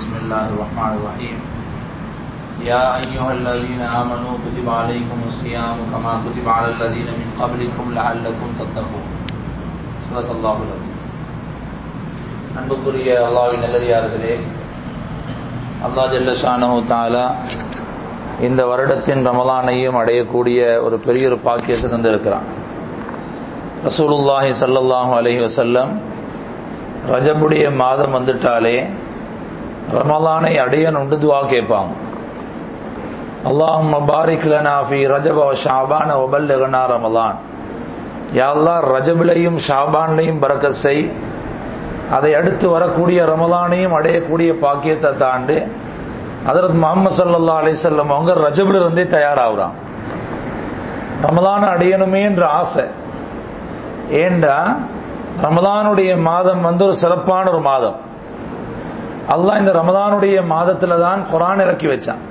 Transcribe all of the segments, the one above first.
بسم الله الرحمن الرحيم يا أيها الذين آمنوا كتب عليكم الصيام كما كتب على الذين من قبلكم لعلكم تتقون صدق الله العظيم அன்புக்குரிய அல்லாவின் நல்லடியார்களே அல்லா ஜல்லஷானு தாலா இந்த வருடத்தின் ரமலானையும் அடையக்கூடிய ஒரு பெரிய ஒரு பாக்கியத்தை தந்திருக்கிறான் ரசூலுல்லாஹி சல்லல்லாஹு அலஹி வசல்லம் ரஜபுடைய மாதம் வந்துட்டாலே ரமலானை அடைய நொண்டு துவா கேட்பாங்க அல்லாஹும் பாரிக் லனா ஃபி ரஜப வ ஷாபான வபல்லகனா ரமலான் யா அல்லாஹ் ரஜபிலையும் ஷாபான்லையும் பரக்கத் செய் அதை அடுத்து வரக்கூடிய ரமலானையும் அடையக்கூடிய பாக்கியத்தை தாண்டு அதற்கு முகமது சல்லா அலிசல்லம் அவங்க ரஜபில் இருந்தே தயாராகிறான் ரமலான் அடையணுமே என்ற ஆசை ஏண்டா ரமலானுடைய மாதம் வந்து ஒரு சிறப்பான ஒரு மாதம் அல்லாஹ் இந்த ரமலானுடைய மாதத்துல தான் குரான் இறக்கி வச்சான்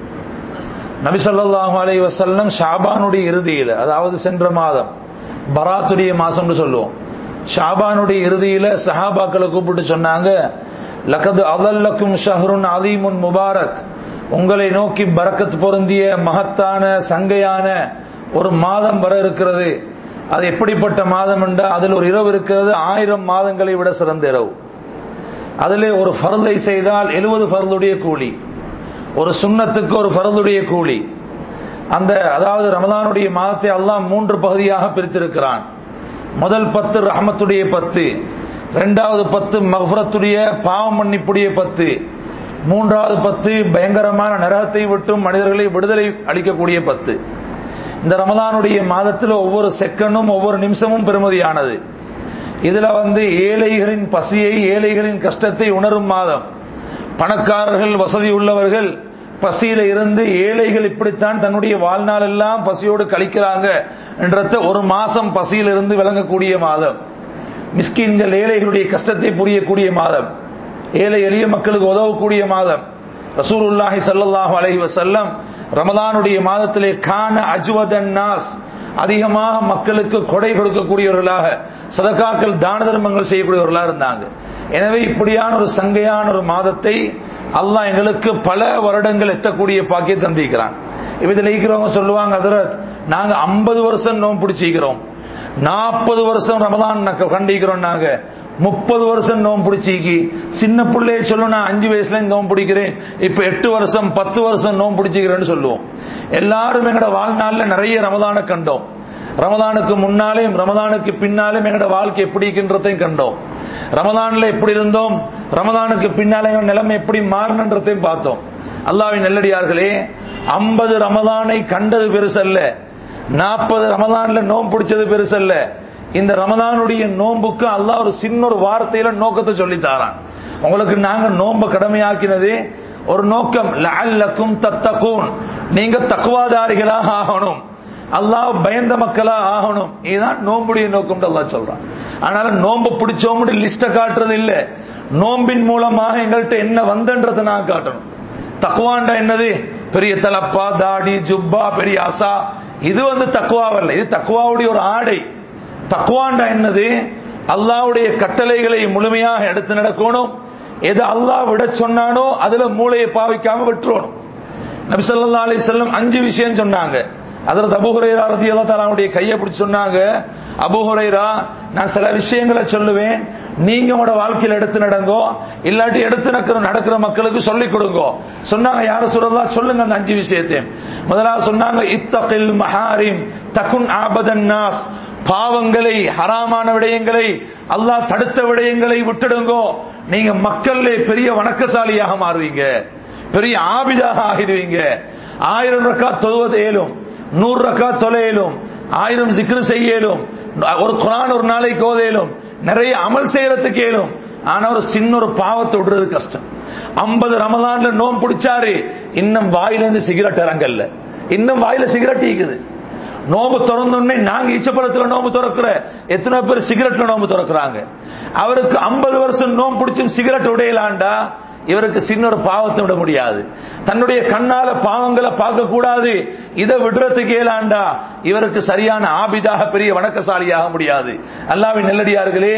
நபி சொல்லாஹு அலை வசல்லம் ஷாபானுடைய இறுதியில் அதாவது சென்ற மாதம் பராத்துடைய மாசம்னு சொல்லுவோம் ஷாபானுடைய இறுதியில சஹாபாக்களை கூப்பிட்டு சொன்னாங்க லக்கது அதல்லக்கும் ஷஹருன் அதீமுன் முபாரக் உங்களை நோக்கி பரக்கத் பொருந்திய மகத்தான சங்கையான ஒரு மாதம் வர இருக்கிறது அது எப்படிப்பட்ட மாதம் என்றால் அதில் ஒரு இரவு இருக்கிறது ஆயிரம் மாதங்களை விட சிறந்த இரவு அதில் ஒரு ஃபர்தை செய்தால் எழுபது ஃபர்துடைய கூலி ஒரு சுண்ணத்துக்கு ஒரு ஃபர்துடைய கூலி அந்த அதாவது ரமதானுடைய மாதத்தை அல்லாஹ் மூன்று பகுதியாக பிரித்திருக்கிறான் முதல் பத்து ரஹமத்துடைய பத்து இரண்டாவது பத்து மஃபரத்துடைய பாவ மன்னிப்புடைய பத்து மூன்றாவது பத்து பயங்கரமான நரகத்தை விட்டும் மனிதர்களை விடுதலை அளிக்கக்கூடிய பத்து இந்த ரமதானுடைய மாதத்தில் ஒவ்வொரு செகண்டும் ஒவ்வொரு நிமிஷமும் பெருமதியானது இதுல வந்து ஏழைகளின் பசியை ஏழைகளின் கஷ்டத்தை உணரும் மாதம் பணக்காரர்கள் வசதி உள்ளவர்கள் பசியில இருந்து ஏழைகள் இப்படித்தான் தன்னுடைய வாழ்நாள் எல்லாம் பசியோடு கழிக்கிறாங்க என்றத ஒரு மாசம் பசியில் இருந்து விளங்கக்கூடிய மாதம் மிஸ்கின்கள் ஏழைகளுடைய கஷ்டத்தை புரியக்கூடிய மாதம் ஏழை எளிய மக்களுக்கு உதவக்கூடிய மாதம் ரசூலுல்லாஹி சல்லாஹூ அலஹி வசல்லம் ரமதானுடைய மாதத்திலே கான அஜ்வதன் நாஸ் அதிகமாக மக்களுக்கு கொடை கொடுக்கக்கூடியவர்களாக சதக்காக்கள் தான தர்மங்கள் செய்யக்கூடியவர்களாக இருந்தாங்க எனவே இப்படியான ஒரு சங்கையான ஒரு மாதத்தை அல்லாஹ் எங்களுக்கு பல வருடங்கள் எத்தக்கூடிய பாக்கிய தந்திக்கிறான் இதில் இருக்கிறவங்க சொல்லுவாங்க அதரத் நாங்க ஐம்பது வருஷம் நோம் பிடிச்சிக்கிறோம் நாற்பது வருஷம் ரமதான் கண்டிக்கிறோம் நாங்க முப்பது வருஷம் நோம் பிடிச்சிக்கி சின்ன பிள்ளைய சொல்லும் நான் அஞ்சு வயசுல நோம் பிடிக்கிறேன் இப்ப எட்டு வருஷம் பத்து வருஷம் நோம் பிடிச்சிக்கிறேன்னு சொல்லுவோம் எல்லாரும் எங்கட வாழ்நாள்ல நிறைய ரமதான கண்டோம் ரமதானுக்கு முன்னாலேயும் ரமதானுக்கு பின்னாலும் எங்கட வாழ்க்கை எப்படி இருக்கின்றதையும் கண்டோம் ரமதான்ல எப்படி இருந்தோம் ரமதானுக்கு பின்னாலே நிலைமை எப்படி மாறினன்றதையும் பார்த்தோம் அல்லாவின் நெல்லடியார்களே ஐம்பது ரமதானை கண்டது பெருசல்ல நாற்பது ரமதான்ல நோம் பிடிச்சது பெருசல்ல இந்த ரமதானுடைய நோன்புக்கு அல்லாஹ் ஒரு சின்ன ஒரு வார்த்தையில நோக்கத்தை சொல்லி தாரான் உங்களுக்கு நாங்க நோன்பு கடமையாக்கினது ஒரு நோக்கம் லஅல்லக்கும் தத்தகூன் நீங்க தக்குவாதாரிகளாக ஆகணும் அல்லாஹ் பயந்த மக்களா ஆகணும் இதுதான் நோம்புடைய நோக்கம் அல்லாஹ் சொல்றான் அதனால நோன்பு பிடிச்சோம் லிஸ்ட காட்டுறது இல்ல நோம்பின் மூலமாக எங்கள்கிட்ட என்ன வந்தன்றதை நான் காட்டணும் தக்குவாண்டா என்னது பெரிய தலப்பா தாடி ஜுப்பா பெரிய அசா இது வந்து தக்குவாவல்ல இது தக்குவாவுடைய ஒரு ஆடை தக்குவாண்டா என்னது அல்லாவுடைய கட்டளைகளை முழுமையாக எடுத்து நடக்கணும் எது அல்லாஹ் விட சொன்னானோ அதுல மூளையை பாவிக்காம விட்டுறணும் நபி சொல்லா அலி செல்லம் அஞ்சு விஷயம் சொன்னாங்க அதில் அபுஹுரைரா ரதி அல்லா தாலாவுடைய கையை பிடிச்சி சொன்னாங்க அபுஹுரைரா நான் சில விஷயங்களை சொல்லுவேன் நீங்க உங்களோட வாழ்க்கையில் எடுத்து நடங்கோ இல்லாட்டி எடுத்து நடக்கிற நடக்கிற மக்களுக்கு சொல்லிக் கொடுங்கோ சொன்னாங்க யார சொல்லலாம் சொல்லுங்க அந்த அஞ்சு விஷயத்தையும் முதலாவது சொன்னாங்க இத்தகில் மஹாரிம் தகுன் ஆபதன் நாஸ் பாவங்களை ஹராமான விடயங்களை அல்லாஹ் தடுத்த விடயங்களை விட்டுடுங்கோ நீங்க மக்கள்ல பெரிய வணக்கசாலியாக மாறுவீங்க பெரிய ஆபிதாக ஆகிடுவீங்க ஆயிரம் ரக்கா தொழுவது ஏலும் நூறு ரக்கா தொலையிலும் ஆயிரம் சிக்ரு செய்யலும் ஒரு குரான் ஒரு நாளைக்கு ஓதையிலும் நிறைய அமல் செய்யறதுக்கு ஏலும் ஆனா ஒரு சின்ன ஒரு பாவத்தை விடுறது கஷ்டம் ஐம்பது ரமதான்ல நோம் பிடிச்சாரு இன்னும் வாயில இருந்து சிகரெட் இறங்கல்ல இன்னும் வாயில சிகரெட் ஈக்குது நோம்பு திறந்தோடனே நாங்க ஈச்சப்பழத்துல நோம்பு திறக்கிற எத்தனை பேர் சிகரெட்ல நோம்பு திறக்கிறாங்க அவருக்கு ஐம்பது வருஷம் நோம்பு பிடிச்சும் சிகரெட் உடையலாண்டா இவருக்கு சின்ன ஒரு பாவத்தை விட முடியாது தன்னுடைய கண்ணால பாவங்களை பார்க்க கூடாது இதை விடுறதுக்கு ஏலாண்டா இவருக்கு சரியான ஆபிதாக பெரிய வணக்கசாலியாக முடியாது அல்லாவின் நெல்லடியார்களே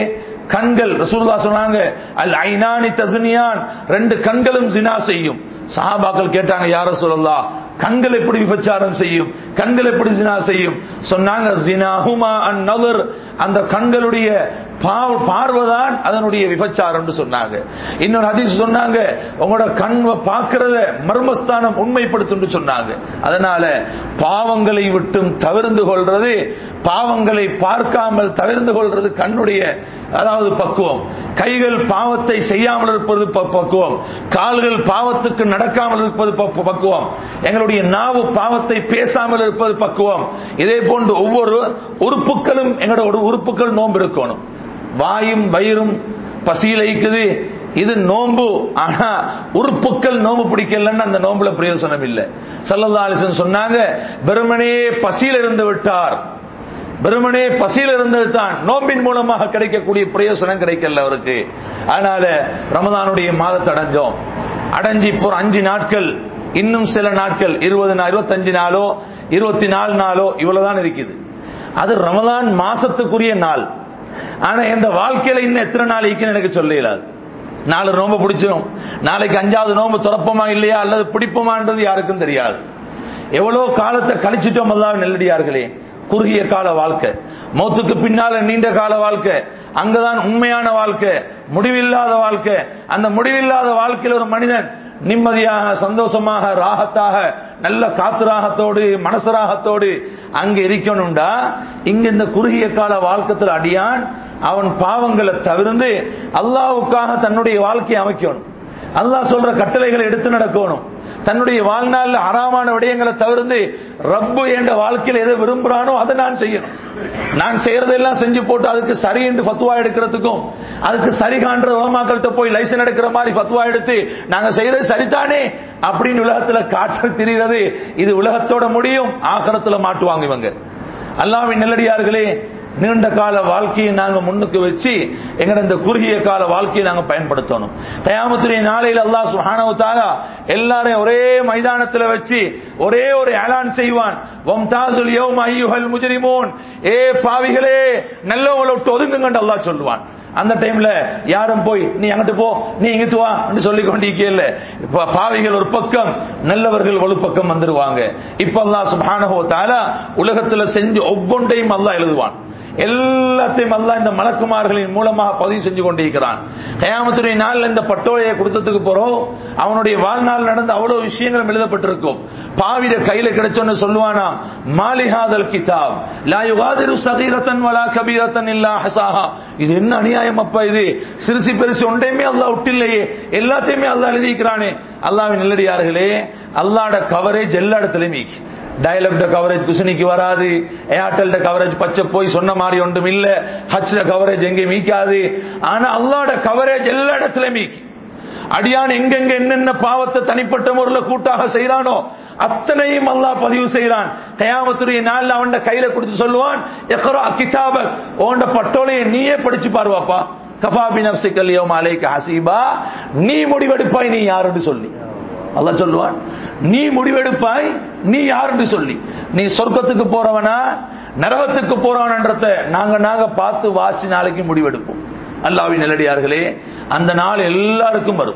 கண்கள் ரசூலுல்லா சொன்னாங்க அல் ஐனானி தஸ்னியான் ரெண்டு கண்களும் ஜினா செய்யும் சஹாபாக்கள் கேட்டாங்க யார சொல்லலாம் கண்கள் எப்படி விபச்சாரம் செய்யும் கண்கள் எப்படி ஜினா செய்யும் சொன்னாங்க ஜினாஹுமா அன் நவர் அந்த கண்களுடைய பாவ- பார்வைதான் அதனுடைய விபச்சாரம் சொன்னாங்க இன்னொரு ஹதீஸ் சொன்னாங்க உங்களோட கண் பார்க்கிறத மர்மஸ்தானம் உண்மைப்படுத்தும் சொன்னாங்க அதனால பாவங்களை விட்டும் தவிர்ந்து கொள்றது பாவங்களை பார்க்காமல் தவிர்ந்து கொள்றது கண்ணுடைய அதாவது பக்குவம் கைகள் பாவத்தை செய்யாமல் இருப்பது ப- பக்குவம் கால்கள் பாவத்துக்கு நடக்காமல் இருப்பது ப- பக்குவம் எங்களுடைய நாவு பாவத்தை பேசாமல் இருப்பது பக்குவம் இதே போன்று ஒவ்வொரு உறுப்புகளும் எங்களோட ஒரு உறுப்புகள் நோன்பு இருக்கணும் வாயும் வயிறும் பசியில் இருக்குது இது நோன்பு ஆனா உறுப்புக்கள் நோன்பு பிடிக்கலன்னு அந்த நோன்புல பிரயோசனம் இல்லை சல்லல்லா அலிசன் சொன்னாங்க வெறுமனே பசியில் இருந்து விட்டார் வெறுமனே பசியில் இருந்தது தான் நோம்பின் மூலமாக கிடைக்கக்கூடிய பிரயோசனம் கிடைக்கல அவருக்கு அதனால ரமதானுடைய மாதத்தை அடைஞ்சோம் அடைஞ்சு இப்போ ஒரு அஞ்சு நாட்கள் இன்னும் சில நாட்கள் இருபது நாள் இருபத்தஞ்சு நாளோ இருபத்தி நாலு நாளோ இவ்வளவுதான் இருக்குது அது ரமதான் மாசத்துக்குரிய நாள் ஆனா இந்த வாழ்க்கையில இன்னும் எத்தனை நாள் இருக்குன்னு எனக்கு சொல்ல இயலாது நாலு நோம்பு பிடிச்சிரும் நாளைக்கு அஞ்சாவது நோம்பு துறப்போமா இல்லையா அல்லது பிடிப்போமான்றது யாருக்கும் தெரியாது எவ்வளவு காலத்தை கழிச்சிட்டோம் அல்லாஹ் நெல்லடியார்களே குறுகிய கால வாழ்க்கை மௌத்துக்கு பின்னால நீண்ட கால வாழ்க்கை அங்கதான் உண்மையான வாழ்க்கை முடிவில்லாத வாழ்க்கை அந்த முடிவில்லாத வாழ்க்கையில் ஒரு மனிதன் நிம்மதியாக சந்தோஷமாக ராகத்தாக நல்ல காத்து ராகத்தோடு மனசு ராகத்தோடு அங்க இருக்கணும்டா இங்க இந்த குறுகிய கால வாழ்க்கத்துல அடியான் அவன் பாவங்களை தவிர்ந்து அல்லாவுக்காக தன்னுடைய வாழ்க்கையை அமைக்கணும் அல்லாஹ் சொல்ற கட்டளைகளை எடுத்து நடக்கணும் தன்னுடைய வாழ்நாள்ல ஹராமான விடயங்களை தவிர்த்து ரப்பு என்ற வாழ்க்கையில எதை விரும்புறானோ அதை நான் செய்யணும் நான் செய்யறதெல்லாம் செஞ்சு போட்டு அதுக்கு சரி என்று ஃபத்வா எடுக்கிறதுக்கும் அதுக்கு சரி காண்ற உலமாக்கள்கிட்ட போய் லைசன் எடுக்கிற மாதிரி ஃபத்வா எடுத்து நாங்க செய்யறது சரிதானே அப்படின்னு உலகத்துல காற்று திரிகிறது இது உலகத்தோட முடியும் ஆகரத்துல மாட்டுவாங்க இவங்க அல்லாவின் நெல்லடியார்களே நீண்ட கால வாழ்க்கையை நாங்க முன்னுக்கு வச்சு எங்கட இந்த குறுகிய கால வாழ்க்கையை நாங்க பயன்படுத்தணும் கயாமத்துடைய நாளையில் அல்லாஹ் சுப்ஹானஹு தஆலா எல்லாரையும் ஒரே மைதானத்துல வச்சு ஒரே ஒரு ஏலான் செய்வான் வம்தாசுல் யௌம அய்யுஹல் முஜ்ரிமூன் ஏ பாவிகளே நல்லவங்களை விட்டு ஒதுங்குங்கன்னு அல்லாஹ் சொல்லுவான் அந்த டைம்ல யாரும் போய் நீ அங்கிட்டு போ நீ இங்கிட்டு வா என்று சொல்லி கொண்டிருக்கல இப்ப பாவிகள் ஒரு பக்கம் நல்லவர்கள் ஒரு பக்கம் வந்துருவாங்க இப்ப அல்லாஹ் சுப்ஹானஹு வ தஆலா உலகத்துல செஞ்சு ஒவ்வொன்றையும் அல்லாஹ் எழுதுவான் எல்லாத்தையும் அல்லாஹ் இந்த மலக்குமார்களின் மூலமாக பதிவு செஞ்சு கொண்டிருக்கிறான் கயாமத்துடைய நாள்ல இந்த பட்டோலையை கொடுத்ததுக்கு போறோம் அவனுடைய வாழ்நாள் நடந்த அவ்வளவு விஷயங்களும் எழுதப்பட்டிருக்கும் பாவிட கையில கிடைச்சோன்னு சொல்லுவானா மாலிஹாதல் கிதாப் லா யுகாதிரு சகீரத்தன் வலா கபீரத்தன் இல்லா ஹசாஹா இது என்ன அநியாயம் அப்பா இது சிறுசி பெருசு ஒன்றையுமே அல்லாஹ் விட்டில்லையே எல்லாத்தையுமே அல்லாஹ் எழுதிக்கிறானே அல்லாஹ்வின் நல்லடியார்களே அல்லாஹ்ட கவரேஜ் எல்லா இடத்துலயும் மீக்கி டயலாக்ட கவரேஜ் குசினிக்கு வராது ஏர்டெல்ட கவரேஜ் பச்சை போய் சொன்ன மாதிரி ஒன்றும் இல்ல ஹச்ல கவரேஜ் எங்கேயும் மீக்காது ஆனா அல்லாட கவரேஜ் எல்லா இடத்துலயும் மீக்கி அடியான் எங்கெங்க என்னென்ன பாவத்தை தனிப்பட்ட முறையில் கூட்டாக செய்யறானோ அத்தனையும் அல்லாஹ் பதிவு செய்யறான் கயாமத்துடைய நாள்ல அவன் கையில கொடுத்து சொல்லுவான் எக்கரா கிதாப உன்ட பட்டோலையை நீயே படிச்சு பாருவாப்பா கஃபாபி நப்சிக்கல் யௌம அலைக ஹசீபா நீ முடிவெடுப்பாய் நீ யாருன்னு சொல்லி அல்லாஹ் சொல்லுவான் நீ முடிவெடுப்பாய் நீ யாருன்னு சொல்லி நீ சொர்க்கத்துக்கு போறவனா நரகத்துக்கு போறவனன்றத நாங்க நாங்க பார்த்து வாசி நாளைக்கு முடிவெடுப்போம் அல்லாவின் நல்லடியார்களே அந்த நாள் எல்லாருக்கும் வரும்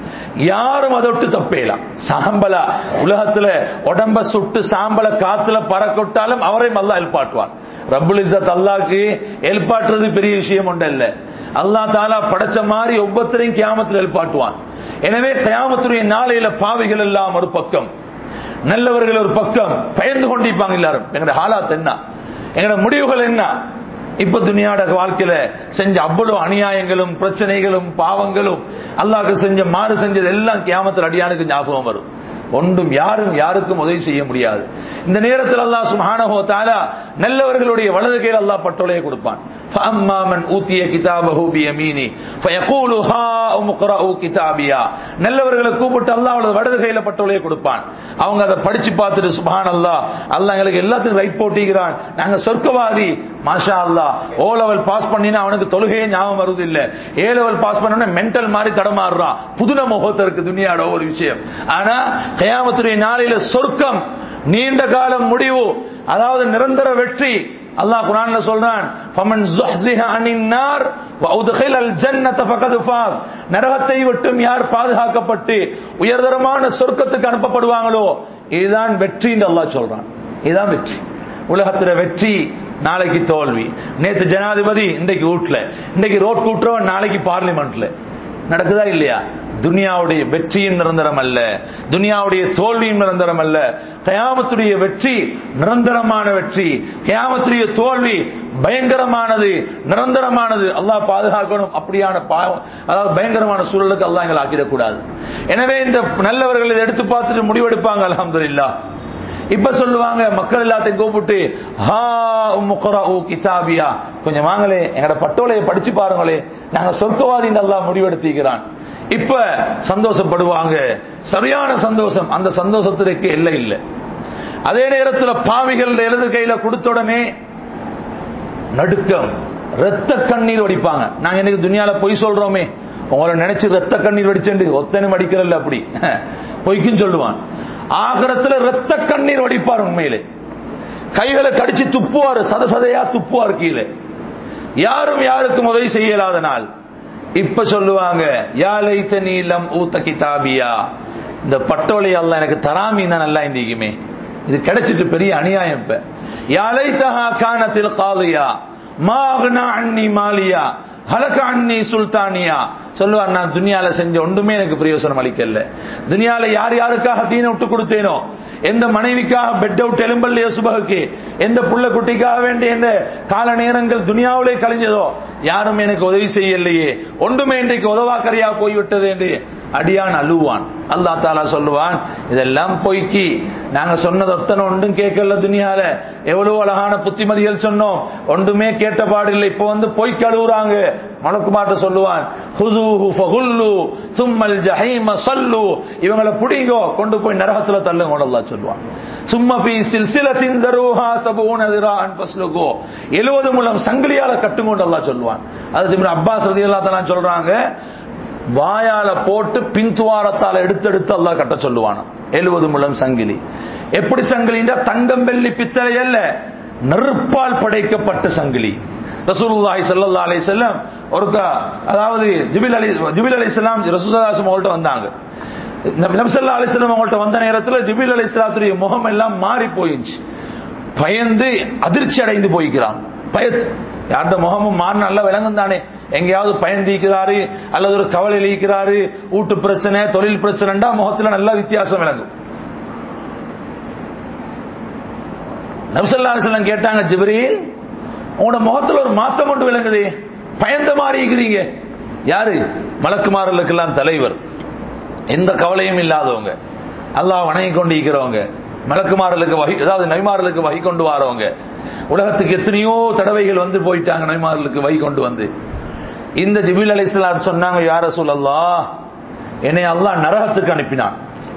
யாரும் அதை விட்டு தப்பேலாம் சாம்பலா உலகத்துல உடம்ப சுட்டு சாம்பல காத்துல பறக்கொட்டாலும் அவரையும் அல்லாஹ் எழுப்பாட்டுவான் ரப்புல் இஸ்ஸத் அல்லாஹ்க்கு எழுப்பாட்டுறது பெரிய விஷயம் ஒன்று இல்ல அல்லாஹ் தாலா படைச்ச மாதிரி ஒவ்வொருத்தரையும் கியாமத்தில் எழுப்பாட்டுவான் எனவே கயாமத்துடைய நாளையில பாவிகள் எல்லாம் ஒரு பக்கம் நல்லவர்கள் ஒரு பக்கம் பயந்து கொண்டிருப்பாங்க எல்லாரும் எங்களோட ஹாலாத் என்ன எங்களோட முடிவுகள் என்ன இப்ப துனியாட வாழ்க்கையில செஞ்ச அவ்வளவு அநியாயங்களும் பிரச்சனைகளும் பாவங்களும் அல்லாஹ்க்கு செஞ்ச மாறு செஞ்சது எல்லாம் கியாமத்தில் அடியானுக்கு ஞாபகம் வரும் ஒன்றும் யாரும் யாருக்கும் உதவி செய்ய முடியாது இந்த நேரத்தில் அல்லாஹ் சுப்ஹானஹு வ தஆலா நல்லவர்களுடைய வலது கையில் அல்லாஹ் பட்டோலையை கொடுப்பான் فأما من أوتي كتابه بيمينه فيقول ها اقرأوا كتابيا நல்லவர்களை கூப்பிட்டு அல்லாஹ் அவளது வலது கையில பட்டோலையை கொடுப்பான் அவங்க அதை படிச்சு பார்த்துட்டு சுப்ஹான் அல்லாஹ் அல்லாஹ் எங்களுக்கு எல்லாத்துக்கும் ரைட் போட்டிக்கிறான் நாங்க சொர்க்கவாதி மாஷா அல்லாஹ் ஓ லெவல் பாஸ் பண்ணினா அவனுக்கு தொழுகையே ஞாபகம் வருது இல்ல ஏ லெவல் பாஸ் பண்ண மென்டல் மாதிரி தடமாறுறான் புதுன முகத்தை இருக்கு துனியாட ஒரு விஷயம் ஆனா கயாமத்துடைய நாளையில சொர்க்கம் நீண்ட காலம் முடிவு அதாவது நிரந்தர வெற்றி அல்லாஹ் குர்ஆன்ல சொல்றான் ஃபமன் ஸுஹ்ஸிஹ அனின் நார் வ உத்கிலல் ஜன்னத ஃபகத் ஃபாஸ் நரகத்தை விட்டும் யார் பாதுகாக்கப்பட்டு உயர்தரமான சொர்க்கத்துக்கு அனுப்பப்படுவாங்களோ இதுதான் வெற்றி என்று அல்லாஹ் சொல்றான் இதுதான் வெற்றி உலகத்துல வெற்றி நாளைக்கு தோல்வி நேத்து ஜனாதிபதி இன்றைக்கு வீட்ல இன்றைக்கு ரோட் கூட்டுறவன் நாளைக்கு பார்லிமெண்ட்ல நடக்குதா இல்லையா துனியாவுடைய வெற்றியும் நிரந்தரம் அல்ல துனியாவுடைய தோல்வியும் நிரந்தரம் அல்ல கயாமத்துடைய வெற்றி நிரந்தரமான வெற்றி கயாமத்துடைய தோல்வி பயங்கரமானது நிரந்தரமானது அல்லாஹ் பாதுகாக்கணும் அப்படியான பாவம் அதாவது பயங்கரமான சூழலுக்கு அல்லாஹ் எங்களை ஆக்கிடக்கூடாது எனவே இந்த நல்லவர்கள் இதை எடுத்து பார்த்துட்டு முடிவெடுப்பாங்க அல்ஹம்துலில்லாஹ் இப்ப சொல்லுவாங்க மக்கள் எல்லாத்தையும் கூப்பிட்டு ஹா உம்முக்ரஉ கிதாபியா கொஞ்சம் வாங்களே எங்கட பட்டோலையை படிச்சு பாருங்களே நாங்க சொர்க்கவாதி நல்லா முடிவெடுத்திக்கிறான் இப்ப சந்தோஷப்படுவாங்க சரியான சந்தோஷம் அந்த சந்தோஷத்திற்கு எல்லை இல்லை அதே நேரத்தில் பாவிகள் எழுது கையில கொடுத்த உடனே நடுக்கம் ரத்த கண்ணீர் வடிப்பாங்க நாங்க இன்னைக்கு துனியால பொய் சொல்றோமே உங்களை நினைச்சு ரத்த கண்ணீர் வடிச்சேன் ஒத்தனும் வடிக்கிறல்ல அப்படி பொய்க்கும் சொல்லுவான் ஆகரத்துல ரத்த கண்ணீர் வடிப்பார் உண்மையிலே கைகளை கடிச்சு துப்புவார் சத சதையா துப்புவார் கீழே யாரும் யாருக்கும் உதவி செய்யலாத நாள் இப்ப சொல்லுவாங்க யாலைத்த நீலம் ஊத்த கிதாபியா இந்த பட்டோலை அல்ல எனக்கு தராமி தான் நல்லா இந்திக்குமே இது கிடைச்சிட்டு பெரிய அநியாயம் இப்ப யாலைத்தஹா கானத்தில் காலியா மாகனா அன்னி மாலியா ஹலக அன்னி சுல்தானியா சொல்லுவார் நான் துனியால செஞ்ச ஒன்றுமே எனக்கு பிரயோசனம் அளிக்கல துனியால யார் யாருக்காக தீன விட்டு கொடுத்தேனோ எந்த மனைவிக்காக பெட் அவுட் எலும்பல்லையோ சுபகுக்கு எந்த புள்ள குட்டிக்காக வேண்டிய எந்த கால நேரங்கள் துனியாவிலே கழிஞ்சதோ யாரும் எனக்கு உதவி செய்யலையே ஒன்றுமே இன்றைக்கு உதவாக்கரையா போய்விட்டது என்று அடியான் அழுவான் அல்லா தாலா சொல்லுவான் இதெல்லாம் பொய்க்கி நாங்க சொன்னது ஒத்தனை ஒன்றும் கேட்கல துனியால எவ்வளவு அழகான புத்திமதிகள் சொன்னோம் ஒன்றுமே கேட்ட பாடில்லை இப்போ வந்து பொய்க்கு அழுகுறாங்க மலக்குமாட்ட சொல்லுவான் ஹுதூஹு ஃபகுல்லு சும்மல் ஜஹீம சல்லு இவங்களை புடிங்கோ கொண்டு போய் நரகத்துல தள்ளுங்க அல்லாஹ் சொல்லுவான் சும்மா பி சில்சிலத்தின் தருஹா சபூன திரான் ஃபஸ்லுகோ 70 முலம் சங்கிலியால கட்டுங்கோண்டு அல்லாஹ் சொல்லுவான் அது இப்னு அப்பாஸ் ரலியல்லாஹு தஆலா சொல்றாங்க வாயால போட்டு பின்துவாரத்தால எடுத்தெடுத்து அல்லாஹ் கட்ட சொல்லுவான் எழுபது முழம் சங்கிலி எப்படி சங்கிலின்னா தங்கம் வெள்ளி பித்தளை அல்ல நெருப்பால் படைக்கப்பட்ட சங்கிலி ரசூலுல்லாஹி ஸல்லல்லாஹு அலைஹி வஸல்லம் ஒருக்கா அதாவது ஜிபில் அலி ஜிபில் அலைஹிஸ்ஸலாம் ரசூலுல்லாஹி அவங்கள்ட்ட வந்தாங்க நபி ஸல்லல்லாஹு அலைஹி வஸல்லம் அவங்கள்ட்ட வந்த நேரத்தில் ஜிபில் அலைஹிஸ்ஸலாத்துடைய முகம் எல்லாம் மாறி போயிடுச்சு பயந்து அதிர்ச்சி அடைந்து போய்க்கிறான் பயத்து யார்ட முகமும் மாறின நல்ல விலங்கும் தானே எங்கேயாவது பயந்திக்கிறாரு அல்லது ஒரு கவலையில் இருக்கிறாரு வீட்டு பிரச்சனை தொழில் பிரச்சனைண்டா முகத்துல நல்ல வித்தியாசம் விளங்கும் நபிசல்லா கேட்டாங்க ஜிப்ரீல் உங்களோட முகத்துல ஒரு மாற்றம் கொண்டு விளங்குது பயந்த மாதிரி இருக்கிறீங்க யாரு மலக்குமாரர்களுக்கெல்லாம் தலைவர் எந்த கவலையும் இல்லாதவங்க அல்லாஹ் வணங்கி கொண்டு இருக்கிறவங்க மலக்குமாரர்களுக்கு வகை அதாவது நபிமார்களுக்கு வகை கொண்டு வரவங்க உலகத்துக்கு எத்தனையோ தடவைகள் வந்து போயிட்டாங்க நபிமார்களுக்கு வகை கொண்டு வந்து இந்த ஜிபில் அலிஸ்லாம் சொன்னாங்க யார சொல்லல்லா என்னை அல்லாஹ் நரகத்துக்கு அனுப்பினான்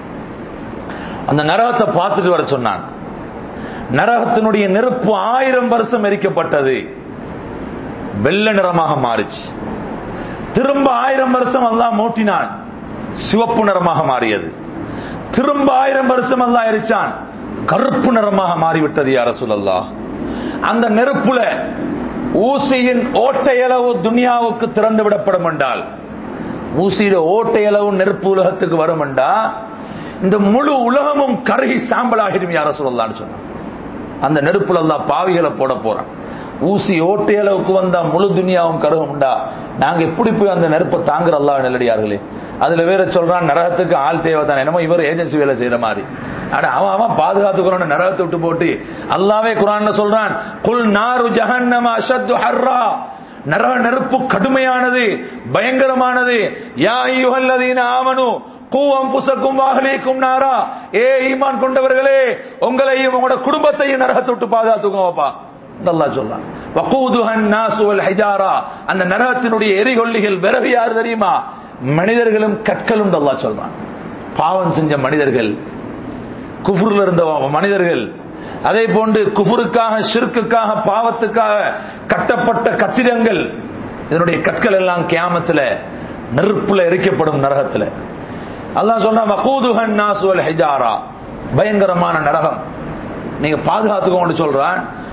அந்த நரகத்தை பார்த்துட்டு வர சொன்னான் நரகத்தினுடைய நெருப்பு ஆயிரம் வருஷம் எரிக்கப்பட்டது வெள்ள நிறமாக மாறிச்சு திரும்ப ஆயிரம் வருஷம் அல்லாஹ் மூட்டினான் சிவப்பு நிறமாக மாறியது திரும்ப ஆயிரம் வருஷம் அல்லாஹ் எரிச்சான் கருப்பு நிறமாக மாறிவிட்டது யார சொல்லல்லா அந்த நெருப்புல ஊசியின் ஓட்டையளவு துனியாவுக்கு திறந்து விடப்படும் என்றால் ஊசியில ஓட்டையளவு நெருப்பு உலகத்துக்கு வரும் என்றா இந்த முழு உலகமும் கருகி சாம்பலாகிடும் யார சொல்லலான்னு சொன்னான் அந்த நெருப்புல எல்லாம் பாவிகளை போட போறான் ஊசி ஓட்டை அளவுக்கு வந்தா முழு துனியாவும் கருகும்டா நாங்க எப்படி போய் அந்த நெருப்பை தாங்குற அல்லா நெல்லடியார்களே அதுல வேற சொல்றான் நரகத்துக்கு ஆள் தேவை தான் என்னமோ இவர் ஏஜென்சி வேலை செய்யற மாதிரி அட அவன் அவன் பாதுகாத்துக்கிறோம் நரகத்தை விட்டு போட்டு அல்லாவே குரான் சொல்றான் குல் நாரு ஜஹன்னம அஷத்து ஹர்ரா நரக நெருப்பு கடுமையானது பயங்கரமானது யா ஐயுஹல்லதீன ஆமனு கூவம் புசக்கும் வாகலிக்கும் நாரா ஏ ஈமான் கொண்டவர்களே உங்களையும் உங்களோட குடும்பத்தையும் நரகத்தை விட்டு பாதுகாத்துக்கோப்பா அல்லா சொல்றான் வகூதுஹன் நாசு வல் ஹிஜாரா அந்த நரகத்தினுடைய எரிகொல்லிகள் விறகு யார் தெரியுமா மனிதர்களும் கற்களும் அல்லா சொல்றான் பாவம் செஞ்ச மனிதர்கள் குஃபுர்ல இருந்த மனிதர்கள் அதே போன்று குஃபுருக்காக ஷிர்க்குக்காக பாவத்துக்காக கட்டப்பட்ட கட்டிடங்கள் இதனுடைய கற்கள் எல்லாம் கியாமத்துல நெருப்புல எரிக்கப்படும் நரகத்துல அல்லாஹ் சொன்னா வகூதுஹன் நாசு வல் ஹிஜாரா பயங்கரமான நரகம் நீங்க பாதுகாத்துக்கோன்னு சொல்றான்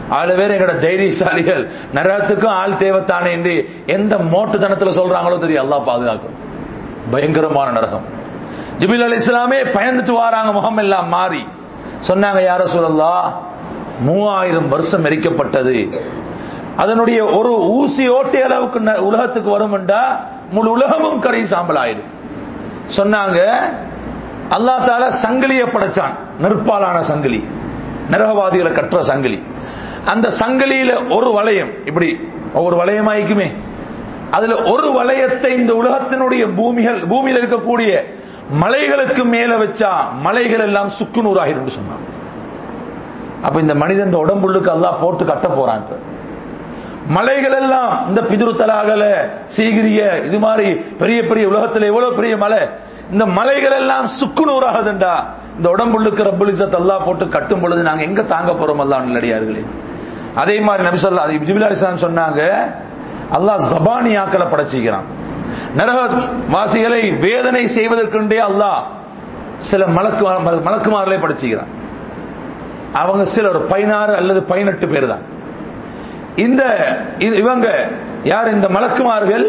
அதுல வேற எங்கட தைரியசாலிகள் நரகத்துக்கும் ஆள் தேவைத்தானே என்று எந்த மோட்டுத்தனத்துல சொல்றாங்களோ தெரியும் அல்லாஹ் பாதுகாக்கும் பயங்கரமான நரகம் ஜிபில் அலி இஸ்லாமே பயந்துட்டு வாராங்க முகம் எல்லாம் மாறி சொன்னாங்க யார சொல்லலா மூவாயிரம் வருஷம் எரிக்கப்பட்டது அதனுடைய ஒரு ஊசி ஓட்டை அளவுக்கு ந- உலகத்துக்கு வரும்டா முழு உலகமும் கரை சாம்பல் ஆயிடும் சொன்னாங்க அல்லாஹ் தால சங்கிலியை படைச்சான் நெருப்பாலான சங்கிலி நரகவாதிகளை கற்ற சங்கிலி அந்த சங்கிலியில ஒரு வளையம் இப்படி ஒவ்வொரு வளையமாய்க்குமே அதுல ஒரு வளையத்தை இந்த உலகத்தினுடைய பூமிகள் பூமியில இருக்கக்கூடிய மலைகளுக்கு மேல வச்சா மலைகள் எல்லாம் சுக்குநூறாகிரும் சொன்னான் அப்ப இந்த மனிதன் உடம்புள்ளுக்கு அல்லாஹ் போட்டு கட்ட போறான் இப்ப மலைகள் எல்லாம் இந்த பிதுரு தலாகல சீகிரிய இது மாதிரி பெரிய பெரிய உலகத்துல எவ்வளவு பெரிய மலை இந்த மலைகள் எல்லாம் சுக்குநூறாகுதுண்டா இந்த உடம்புள்ளுக்கு ரப்புல் இஸ்ஸத் அல்லாஹ் போட்டு கட்டும் பொழுது நாங்க எங்க தாங்க போறோம் அல்லாஹ் நல்லடியார்களே அதே மாதிரி நபி சொல்லா அது ஜிபில் அலிஸ்லாம் சொன்னாங்க அல்லாஹ் ஜபானி ஆக்களை படைச்சிக்கிறான் நரக வாசிகளை வேதனை செய்வதற்குண்டே அல்லாஹ் சில மலக்கு மலக்குமார்களை படைச்சிக்கிறான் அவங்க சில ஒரு பதினாறு அல்லது பதினெட்டு பேர் தான் இந்த இது- இவங்க யார் இந்த மலக்குமார்கள்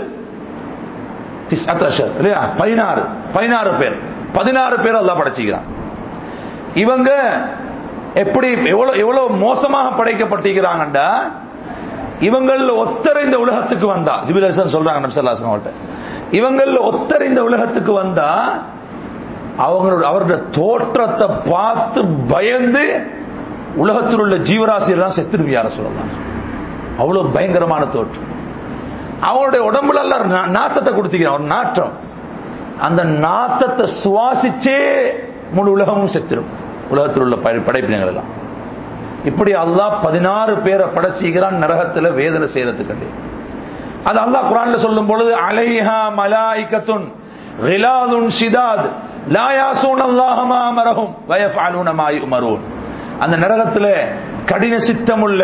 திஸ்அத் அஷர், இல்லையா பதினாறு பதினாறு பேர் பதினாறு பேர் அல்லாஹ் படைச்சிக்கிறான் இவங்க எப்படி எவ்வளவு எவ்வளவு மோசமாக படைக்கப்பட்டிருக்கிறாங்கண்டா இவங்கள ஒத்தர் இந்த உலகத்துக்கு வந்தா ஜிபில் ஹசன் சொல்றாங்க நம்சல்லாசன் அவர்கிட்ட இவங்கள ஒத்தர் இந்த உலகத்துக்கு வந்தா அவங்களோட அவருடைய தோற்றத்தை பார்த்து பயந்து உலகத்தில் உள்ள ஜீவராசி எல்லாம் செத்துருவி யார சொல்லலாம் அவ்வளவு பயங்கரமான தோற்றம் அவனுடைய உடம்புல எல்லாம் நா- நாத்தத்தை கொடுத்துக்கிறான் ஒரு நாற்றம் அந்த நாத்தத்தை சுவாசிச்சே முழு உலகமும் செத்துரும் உலகத்தில் உள்ள படை- படைப்பினங்கள் எல்லாம் இப்படி அல்லாஹ் பதினாறு பேரை படைச்சிக்கிறான் நரகத்துல வேதனை செய்யறதுக்கு அது அல்லாஹ் குரான்ல சொல்லும் பொழுது அலைஹா மலாயிகத்துன் கிலாதுன் ஷிதாத் லா யாசூன் அல்லாஹ மா அமரஹும் வ யஃஅலூன மா யுமரூன் அந்த நரகத்துல கடின சித்தமுள்ள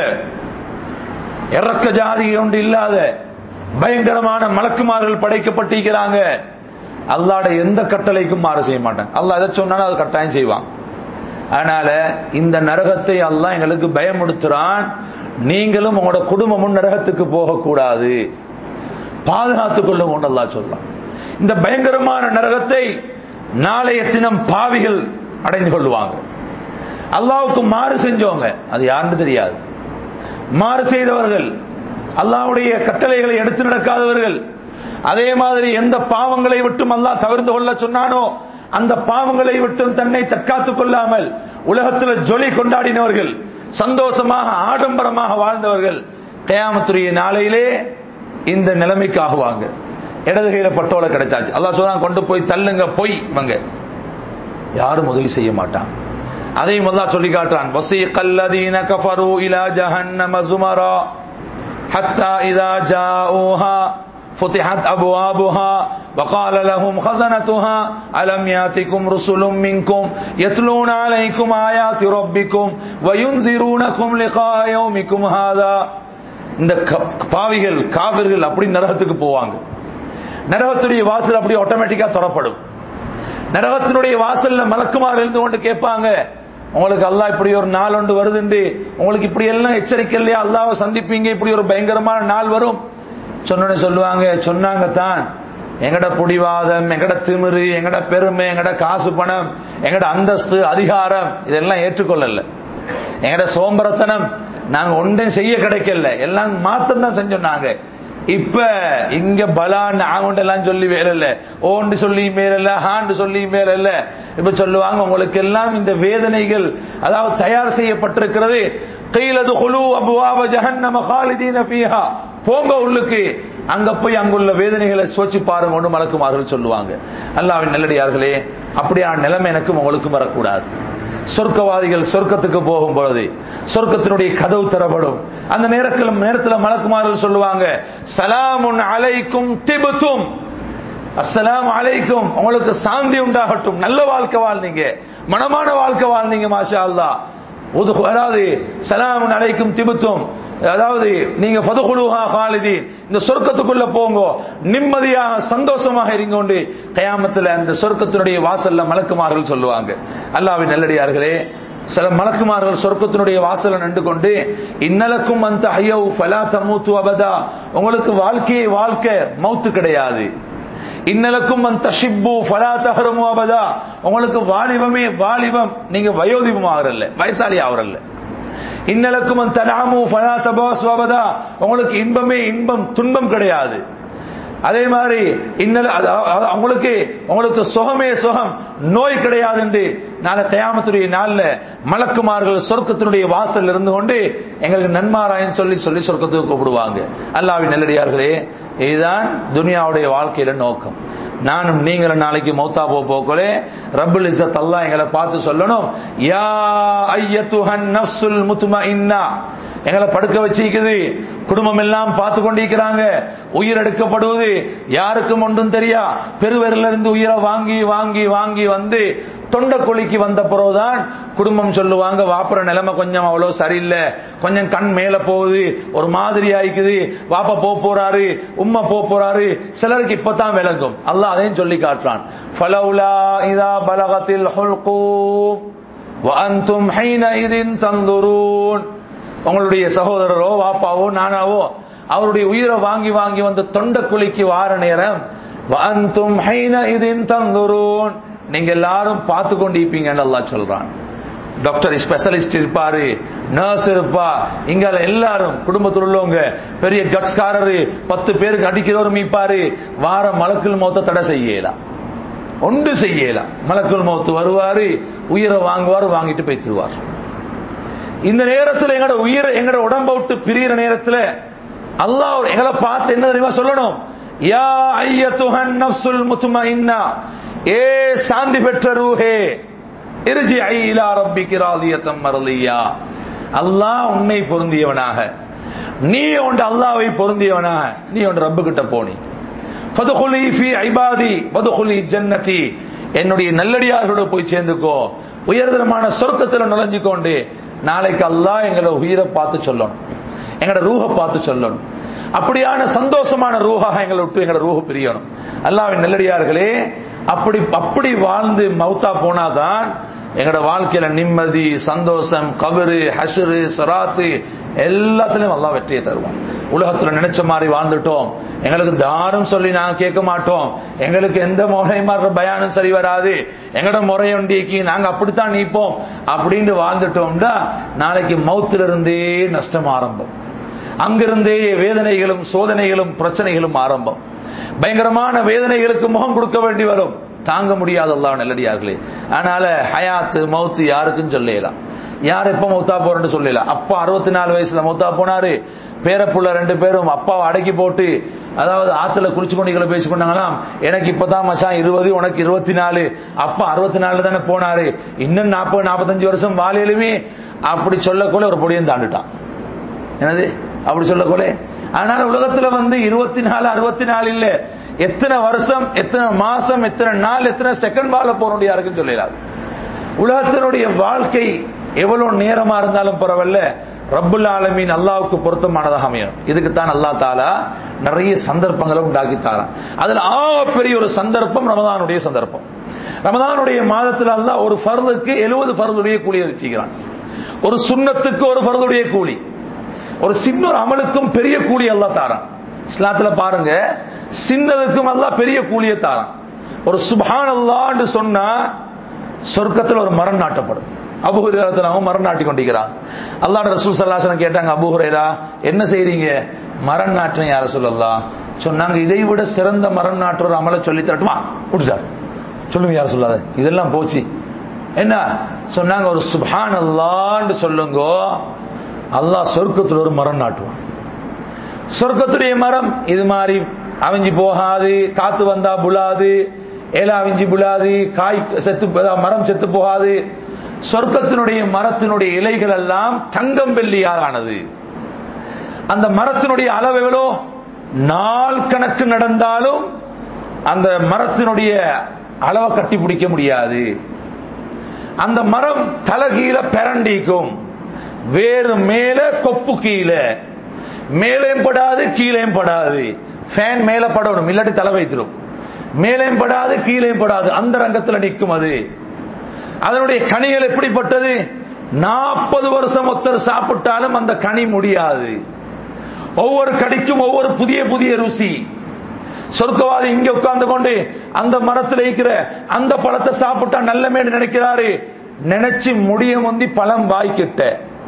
இறக்க ஜாதி ஒன்று இல்லாத பயங்கரமான மலக்குமார்கள் படைக்கப்பட்டிருக்கிறாங்க அல்லாட எந்த கட்டளைக்கும் மாறு செய்ய மாட்டாங்க அல்லாஹ் எதை சொன்னாலும் அது கட்டாயம் செய்வான் அதனால இந்த நரகத்தை அல்லாஹ் எங்களுக்கு பயமுடுத்துறான் நீங்களும் உங்களோட குடும்பமும் நரகத்துக்கு போகக்கூடாது பாதுகாத்துக் கொள்ளும் கொண்டு அல்லாஹ் சொல்லலாம் இந்த பயங்கரமான நரகத்தை நாளைய தினம் பாவிகள் அடைந்து கொள்வாங்க அல்லாவுக்கு மாறு செஞ்சவங்க அது யாருன்னு தெரியாது மாறு செய்தவர்கள் அல்லாஹ்வுடைய கட்டளைகளை எடுத்து நடக்காதவர்கள் அதே மாதிரி எந்த பாவங்களை விட்டும் அல்லாஹ் தவிர்த்து கொள்ள சொன்னானோ அந்த பாவங்களை விட்டும் தன்னை தற்காத்துக் கொள்ளாமல் உலகத்தில் ஜொலி கொண்டாடினவர்கள் சந்தோஷமாக ஆடம்பரமாக வாழ்ந்தவர்கள் கயாமத்துரிய நாளையிலே இந்த நிலைமைக்கு ஆகுவாங்க இடது கையில பட்டோல கிடைச்சாச்சு அல்லாஹ் சொல்றான் கொண்டு போய் தள்ளுங்க பொய் இவங்க யாரும் உதவி செய்ய மாட்டாங்க அதையும் அல்லாஹ் சொல்லி காட்டுறான் வசீகல்லதீன கஃபரு இலா ஜஹன்னம சுமரா حتى إذا جاءوها فتحت أبوابها وقال لهم خزنتها ألم ياتكم رسل منكم يتلون عليكم آيات ربكم وينذرونكم لقاء يومكم هذا இந்த க- பாவிகள் காவிர்கள் அப்படி நரகத்துக்கு போவாங்க நரகத்துடைய வாசல் அப்படி ஆட்டோமேட்டிக்கா திறப்படும் நரகத்தினுடைய வாசல்ல மலக்குமார் இருந்து கொண்டு கேட்பாங்க உங்களுக்கு அல்லாஹ் இப்படி ஒரு நாள் ஒன்று வருதுண்டு உங்களுக்கு இப்படி எல்லாம் எச்சரிக்கை இல்லையா அல்லாஹ்வை சந்திப்பீங்க இப்படி ஒரு பயங்கரமான நாள் வரும் சொன்னோன்னு சொல்லுவாங்க சொன்னாங்க தான் எங்கட புடிவாதம் எங்கட திமிரு எங்கட பெருமை எங்கட காசு பணம் எங்கட அந்தஸ்து அதிகாரம் இதெல்லாம் ஏற்றுக்கொள்ளல எங்கட சோம்பரத்தனம் நாங்க ஒன்றையும் செய்ய கிடைக்கல எல்லாம் மாத்தம் தான் செஞ்சோம் நாங்க இப்ப இங்க பலான்னு ஆகுண்டு எல்லாம் சொல்லி வேற இல்ல ஓண்டு சொல்லி மேல இல்ல ஹாண்டு சொல்லி மேல இல்ல இப்ப சொல்லுவாங்க உங்களுக்கு எல்லாம் இந்த வேதனைகள் அதாவது தயார் செய்யப்பட்டிருக்கிறது கையிலது குழு அபுவாப ஜஹன்னம காலிதீன ஃபீஹா போங்க உள்ளுக்கு அங்க போய் அங்குள்ள வேதனைகளை சோச்சு பாருங்க ஒன்று மலக்குமார்கள் சொல்லுவாங்க அல்லாவின் நல்லடியார்களே அப்படியான நிலைமை எனக்கும் உங்களுக்கும் வரக்கூடாது சொர்க்கவாதிகள் சொர்க்கத்துக்கு போகும் பொழுது சொர்க்கத்தினுடைய கதவு திறப்படும் அந்த நேரத்தில் நேரத்தில் மலக்குமார்கள் சொல்லுவாங்க சலாமுன் அலைக்கும் திபுத்தும் அஸ்ஸலாமு அலைக்கும் உங்களுக்கு சாந்தி உண்டாகட்டும் நல்ல வாழ்க்கை வாழ்ந்தீங்க மனமான வாழ்க்கை வாழ்ந்தீங்க மாஷா அல்லாஹ் உது- அதாவது சலாமுன் அலைக்கும் திபுத்தும் அதாவது நீங்க ஃபதுகுலுஹா காலிதீன் இந்த சொர்க்கத்துக்குள்ள போங்க நிம்மதியாக சந்தோஷமாக இருங்க கொண்டு கயாமத்துல அந்த சொர்க்கத்தினுடைய வாசல்ல மலக்குமார்கள் சொல்லுவாங்க அல்லாஹ்வின் நல்லடியார்களே சில மலக்குமார்கள் சொர்க்கத்தினுடைய வாசல நின்று கொண்டு இன்னலக்கும் அந்த ஐயோ ஃபலா தமூத்து அபதா உங்களுக்கு வாழ்க்கையை வாழ்க்கை மௌத்து கிடையாது இன்னலக்கும் அந்த ஷிப்பு ஃபலா தஹரமு அபதா உங்களுக்கு வாலிபமே வாலிபம் நீங்க வயோதிபம் ஆகிறல்ல வயசாளி ஆகிறல்ல இன்னலக்கும் அந்த நாமு ஃபலா தபாசு அபதா உங்களுக்கு இன்பமே இன்பம் துன்பம் கிடையாது அதே மாதிரி இன்னல் உங்களுக்கு உங்களுக்கு சுகமே சுகம் நோய் கிடையாது என்று நாளை தயாமத்துடைய நாள்ல மலக்குமார்கள் சொர்க்கத்தினுடைய வாசல் இருந்து கொண்டு எங்களுக்கு நன்மாராயன் சொல்லி சொல்லி சொர்க்கத்துக்கு கூப்பிடுவாங்க அல்லாவின் நல்லடியார்களே இதுதான் துனியாவுடைய வாழ்க்கையில நோக்கம் நானும் நீங்களும் நாளைக்கு மௌத்தா போ போக்கலே ரப்புல் இஸ்ஸத் அல்லாஹ் எங்களை பார்த்து சொல்லணும் யா ஐயத்துஹன் நஃப்சுல் முத்மஇன்னா எங்களை படுக்க வச்சிருக்குது குடும்பம் எல்லாம் பார்த்து கொண்டிருக்கிறாங்க உயிர் எடுக்கப்படுவது யாருக்கும் ஒன்றும் தெரியா பெருவரில இருந்து உயிரை வாங்கி வாங்கி வாங்கி வந்து தொண்டை குழிக்கு வந்த பிறகுதான் குடும்பம் சொல்லுவாங்க வாப்புற நிலைமை கொஞ்சம் அவ்வளவு சரியில்லை கொஞ்சம் கண் மேல போகுது ஒரு மாதிரி ஆயிக்குது வாப்பா போ போறாரு உம்மா போ போறாரு சிலருக்கு இப்பதான் விளங்கும் அல்லாஹ் அதையும் சொல்லி காட்டுறான் ஃபலவுலா இதா பலகத்தில் ஹுல்கூம் وأنتم حينئذ تنظرون உங்களுடைய சகோதரரோ வாப்பாவோ நானாவோ அவருடைய உயிரை வாங்கி வாங்கி வந்து தொண்ட குழிக்கு வார நேரம் வஅன்தும் ஹைனஇதின் தந்துரூன் நீங்க எல்லாரும் பார்த்து கொண்டிருப்பீங்கன்னு அல்லாஹ் சொல்றான் டாக்டர் ஸ்பெஷலிஸ்ட் இருப்பாரு நர்ஸ் இருப்பா இங்க எல்லாரும் குடும்பத்தில் உள்ளவங்க பெரிய கட்ஸ்காரரு பத்து பேருக்கு அடிக்கிறவரும் மீப்பாரு வார மலக்குள் மௌத்த தடை செய்யலாம் ஒன்று செய்யலாம் மலக்குள் மௌத்து வருவாரு உயிரை வாங்குவார் வாங்கிட்டு போய்த்துருவார் இந்த நேரத்தில் எங்களோட உயிர் எங்களோட உடம்ப விட்டு பிரியிற நேரத்தில் அல்லாஹ் எங்களை பார்த்து என்ன தெரியுமா சொல்லணும் யா ஐயத்துஹன் நஃப்சுல் முத்மஇன்னா ஏ சாந்தி பெற்ற ரூஹே இருஜி ஐலா ரப்பிக்கு ராதியத்தம் மரலியா அல்லாஹ் உன்னை பொருந்தியவனாக நீ ஒன்று அல்லாவை பொருந்தியவனாக நீ ஒன்று ரப்பு கிட்ட போனி ஃபதுகுலி ஃபி ஐபாதி ஃபதுகுலி ஜன்னதி என்னுடைய நல்லடியார்களோட போய் சேர்ந்துக்கோ உயர்தரமான சொர்க்கத்தில் நுழைஞ்சு கொண்டு நாளைக்கு அல்லாஹ் எங்களை உயிரை பார்த்து சொல்லணும் எங்களோட ரூஹ பார்த்து சொல்லணும் அப்படியான சந்தோஷமான ரூஹாக எங்களை விட்டு எங்களோட ரூஹ பிரியணும் அல்லாவின் நல்லடியார்களே அப்படி அப்படி வாழ்ந்து மௌத்தா போனாதான் எங்களோட வாழ்க்கையில நிம்மதி சந்தோஷம் கபரு ஹஷரு சராத்து எல்லாத்துலயும் அல்லா வெற்றியை தருவோம் உலகத்துல நினைச்ச மாதிரி வாழ்ந்துட்டோம் எங்களுக்கு தாரும் சொல்லி நாங்க கேட்க மாட்டோம் எங்களுக்கு எந்த முறையுமாற பயானம் சரி வராது எங்களோட முறையொண்டிக்கு நாங்க அப்படித்தான் நீப்போம் அப்படின்னு வாழ்ந்துட்டோம்டா நாளைக்கு மௌத்துல இருந்தே நஷ்டம் ஆரம்பம் அங்கிருந்தே வேதனைகளும் சோதனைகளும் பிரச்சனைகளும் ஆரம்பம் பயங்கரமான வேதனைகளுக்கு முகம் கொடுக்க வேண்டி வரும் தாங்க முடியாத அல்லாஹ் நல்லடியார்களே அதனால ஹயாத்து மௌத்து யாருக்கும் சொல்லலாம் யார் எப்ப மௌத்தா போறேன்னு சொல்லலாம் அப்பா அறுபத்தி நாலு வயசுல மௌத்தா போனாரு பேரப்புள்ள ரெண்டு பேரும் அப்பாவை அடக்கி போட்டு அதாவது ஆத்துல குளிச்சு கொண்டு பேசி கொண்டாங்களாம் எனக்கு இப்பதான் மச்சான் இருபது உனக்கு இருபத்தி நாலு அப்பா அறுபத்தி நாலு தானே போனாரு இன்னும் நாற்பது நாற்பத்தஞ்சு வருஷம் வாழையிலுமே அப்படி சொல்லக்கூட ஒரு பொடியும் தாண்டுட்டான் என்னது அப்படி சொல்லக்கூட அதனால உலகத்துல வந்து இருபத்தி நாலு அறுபத்தி நாலு இல்ல எத்தனை வருஷம் எத்தனை மாசம் எத்தனை நாள் எத்தனை செகண்ட் வாழ போறோம் யாருக்கும் சொல்லலாது உலகத்தினுடைய வாழ்க்கை எவ்வளவு நேரமா இருந்தாலும் பரவாயில்ல ரப்புல் ஆலமீன் அல்லாவுக்கு பொருத்தமானதாக அமையணும் இதுக்கு தான் அல்லா தாலா நிறைய சந்தர்ப்பங்களை உண்டாக்கி தாரான் அதுல ஆ பெரிய ஒரு சந்தர்ப்பம் ரமதானுடைய சந்தர்ப்பம் ரமதானுடைய மாதத்தில் அல்லாஹ் ஒரு ஃபர்துக்கு எழுபது ஃபர்துடைய கூலியை வச்சுக்கிறான் ஒரு சுண்ணத்துக்கு ஒரு ஃபர்துடைய கூலி ஒரு சின்ன ஒரு அமலுக்கும் பெரிய கூலி அல்லா தாரான் இஸ்லாத்துல பாருங்க சின்னதுக்கும் அல்லா பெரிய கூலியை தாரான் ஒரு சுபான் அல்லான்னு சொன்னா சொர்க்கத்தில் ஒரு மரம் நாட்டப்படும் அபுஹுரேரத்தில் அவன் மரம் நாட்டி கொண்டிருக்கிறான் அல்லாட ரசூல் சல்லாசனம் கேட்டாங்க அபுஹுரேரா என்ன செய்றீங்க மரம் நாட்டின யார சொல்லலாம் சொன்னாங்க இதை விட சிறந்த மரம் நாட்டுற அமலை சொல்லி தரட்டுமா விட்டுட்டார் சொல்லுங்க யார சொல்லாத இதெல்லாம் போச்சு என்ன சொன்னாங்க ஒரு சுபான் அல்லான்னு சொல்லுங்க அல்லாஹ் சொர்க்கத்தில் ஒரு மரம் நாட்டுவான் சொர்க்கத்துடைய மரம் இது மாதிரி அவிஞ்சு போகாது காத்து வந்தா புலாது ஏலா அவிஞ்சு புலாது காய் செத்து மரம் செத்து போகாது சொர்க்கத்தினுடைய மரத்தினுடைய இலைகள் எல்லாம் தங்கம் வெள்ளியாலானது அந்த மரத்தினுடைய அளவு எவ்வளோ நாள் கணக்கு நடந்தாலும் அந்த மரத்தினுடைய அளவை கட்டி பிடிக்க முடியாது அந்த மரம் தலகீழ பெரண்டிக்கும் வேறு மேல கொப்பு கீழே மேலேயும் படாது கீழேயும் படாது ஃபேன் மேல படணும் இல்லாட்டி தலை வைத்திரும் மேலேயும் படாது கீழேயும் படாது அந்த ரங்கத்தில் நிற்கும் அது அதனுடைய கனிகள் எப்படிப்பட்டது நாற்பது வருஷம் ஒருத்தர் சாப்பிட்டாலும் அந்த கனி முடியாது ஒவ்வொரு கடிக்கும் ஒவ்வொரு புதிய புதிய ருசி சொர்க்கவாதி இங்க உட்கார்ந்து கொண்டு அந்த மரத்தில் இருக்கிற அந்த பழத்தை சாப்பிட்டா நல்லமே நினைக்கிறாரு நினைச்சு முடிய முந்தி பழம் வாய்க்கிட்ட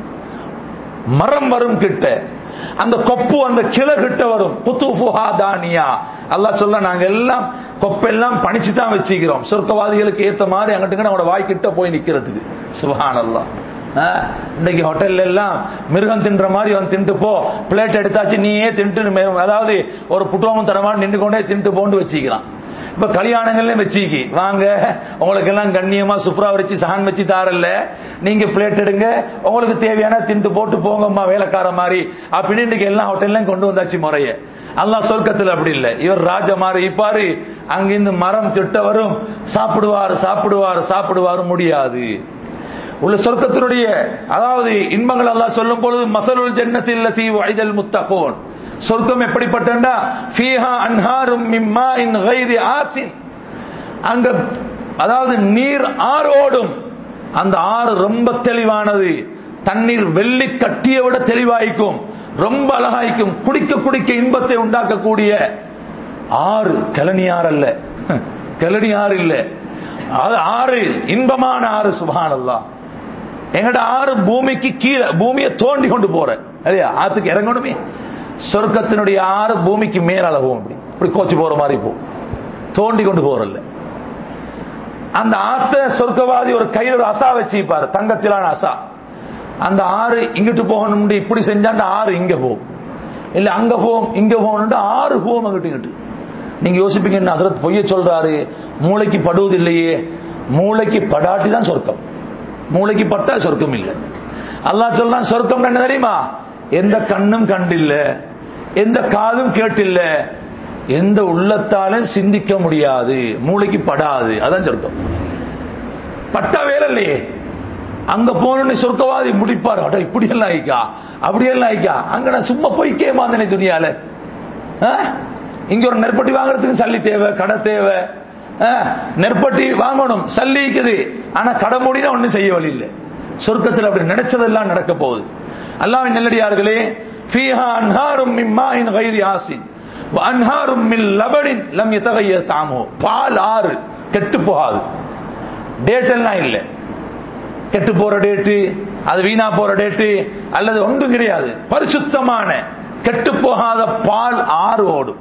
மரம் வரும் கிட்ட அந்த கொப்பு அந்த கிளை கிட்ட வரும் புத்துஃபுஹா தானியா அல்லாஹ் சொல்ல நாங்க எல்லாம் கொப்பெல்லாம் பணிச்சு தான் வச்சுக்கிறோம் சொர்க்கவாதிகளுக்கு ஏத்த மாதிரி அங்கிட்டு அவனோட வாய்க்கிட்ட போய் நிக்கிறதுக்கு சுபஹான் அல்லாஹ் இன்னைக்கு ஹோட்டல்ல எல்லாம் மிருகம் தின்ற மாதிரி அவன் தின்ட்டு போ பிளேட் எடுத்தாச்சு நீயே தின்ட்டு அதாவது ஒரு புட்டோமும் தரமான நின்று கொண்டே தின்ட்டு போண்டு வச்சுக்கிறான் இப்ப கல்யாணங்கள்லயும் வச்சுக்கி வாங்க உங்களுக்கு எல்லாம் கண்ணியமா சுப்ரா வச்சு சஹான் வச்சு தாரல்ல நீங்க பிளேட் எடுங்க உங்களுக்கு தேவையான திண்டு போட்டு போங்கம்மா வேலைக்கார மாதிரி அப்படின்னு இன்னைக்கு எல்லா ஹோட்டல்லையும் கொண்டு வந்தாச்சு முறைய அல்லாஹ் சொர்க்கத்தில் அப்படி இல்லை இவர் ராஜா மாதிரி இப்பாரு அங்கிருந்து மரம் கிட்ட வரும் சாப்பிடுவார் சாப்பிடுவார் சாப்பிடுவார் முடியாது உள்ள சொர்க்கத்தினுடைய அதாவது இன்பங்கள் அல்லாஹ் சொல்லும் பொழுது மசலுல் ஜன்னத்தில் தீ வைதல் முத்தகோன் சொர்க்கம் எப்படிப்பட்டா ஃபீஹா அன்ஹாரும் மிம்மா இன் கைரி ஆசின் அங்க அதாவது நீர் ஆறோடும் அந்த ஆறு ரொம்ப தெளிவானது தண்ணீர் வெள்ளி கட்டிய விட தெளிவாய்க்கும் ரொம்ப அழகாய்க்கும் குடிக்க குடிக்க இன்பத்தை உண்டாக்கக்கூடிய ஆறு கிளனியார் அல்ல கிளனியார் இல்ல அது ஆறு இன்பமான ஆறு சுபானல்லா எங்கட ஆறு பூமிக்கு கீழே பூமியை தோண்டி கொண்டு போற இல்லையா ஆத்துக்கு இறங்கணுமே சொர்க்கத்தினுடைய ஆறு பூமிக்கு மேலால போகும் அப்படி இப்படி கோச்சு போற மாதிரி போகும் தோண்டி கொண்டு போறல்ல அந்த ஆத்த சொர்க்கவாதி ஒரு கையில் ஒரு அசா வச்சுப்பாரு தங்கத்திலான அசா அந்த ஆறு இங்கிட்டு போகணும் இப்படி செஞ்சாண்ட ஆறு இங்க போகும் இல்ல அங்க போகும் இங்க போகணும் ஆறு போகும் அங்கிட்டு இங்கிட்டு நீங்க யோசிப்பீங்க ஹசரத் பொய்ய சொல்றாரு மூளைக்கு படுவது இல்லையே மூளைக்கு படாட்டி தான் சொர்க்கம் மூளைக்கு பட்டா சொர்க்கம் இல்லை அல்லாஹ் சொல்றான் சொர்க்கம் என்ன தெரியுமா எந்த கண்ணும் கண்டில்ல எந்த காதும் கேட்டில்ல எந்த உள்ளத்தாலும் சிந்திக்க முடியாது மூளைக்கு படாது அதான் சொர்க்கம் பட்டா வேலை இல்லையே அங்க போன சொர்க்கவாதி முடிப்பார் அட இப்படி எல்லாம் ஆயிக்கா அப்படி எல்லாம் ஆயிக்கா அங்க நான் சும்மா போய்க்கே மாந்தனே துணியால இங்க ஒரு நெற்பட்டி வாங்குறதுக்கு சல்லி தேவை கடை தேவை நெற்பட்டி வாங்கணும் சல்லி இருக்குது ஆனா கடை மூடினா ஒண்ணும் செய்ய வழி இல்லை சொர்க்கத்தில் அப்படி நினைச்சதெல்லாம் நடக்க போகுது அல்லாவின் நெல்லடியார்களே ஃபீஹா அன்ஹாரும் மின் மாயின் கைரி ஆசின் அன்ஹாரும் மின் லபனின் லம் எத்தகைய தாமோ பால் ஆறு கெட்டு போகாது டேட் எல்லாம் இல்லை கெட்டு போற டேட்டு அது வீணா போற டேட்டு அல்லது ஒன்றும் கிடையாது பரிசுத்தமான கெட்டு போகாத பால் ஆறு ஓடும்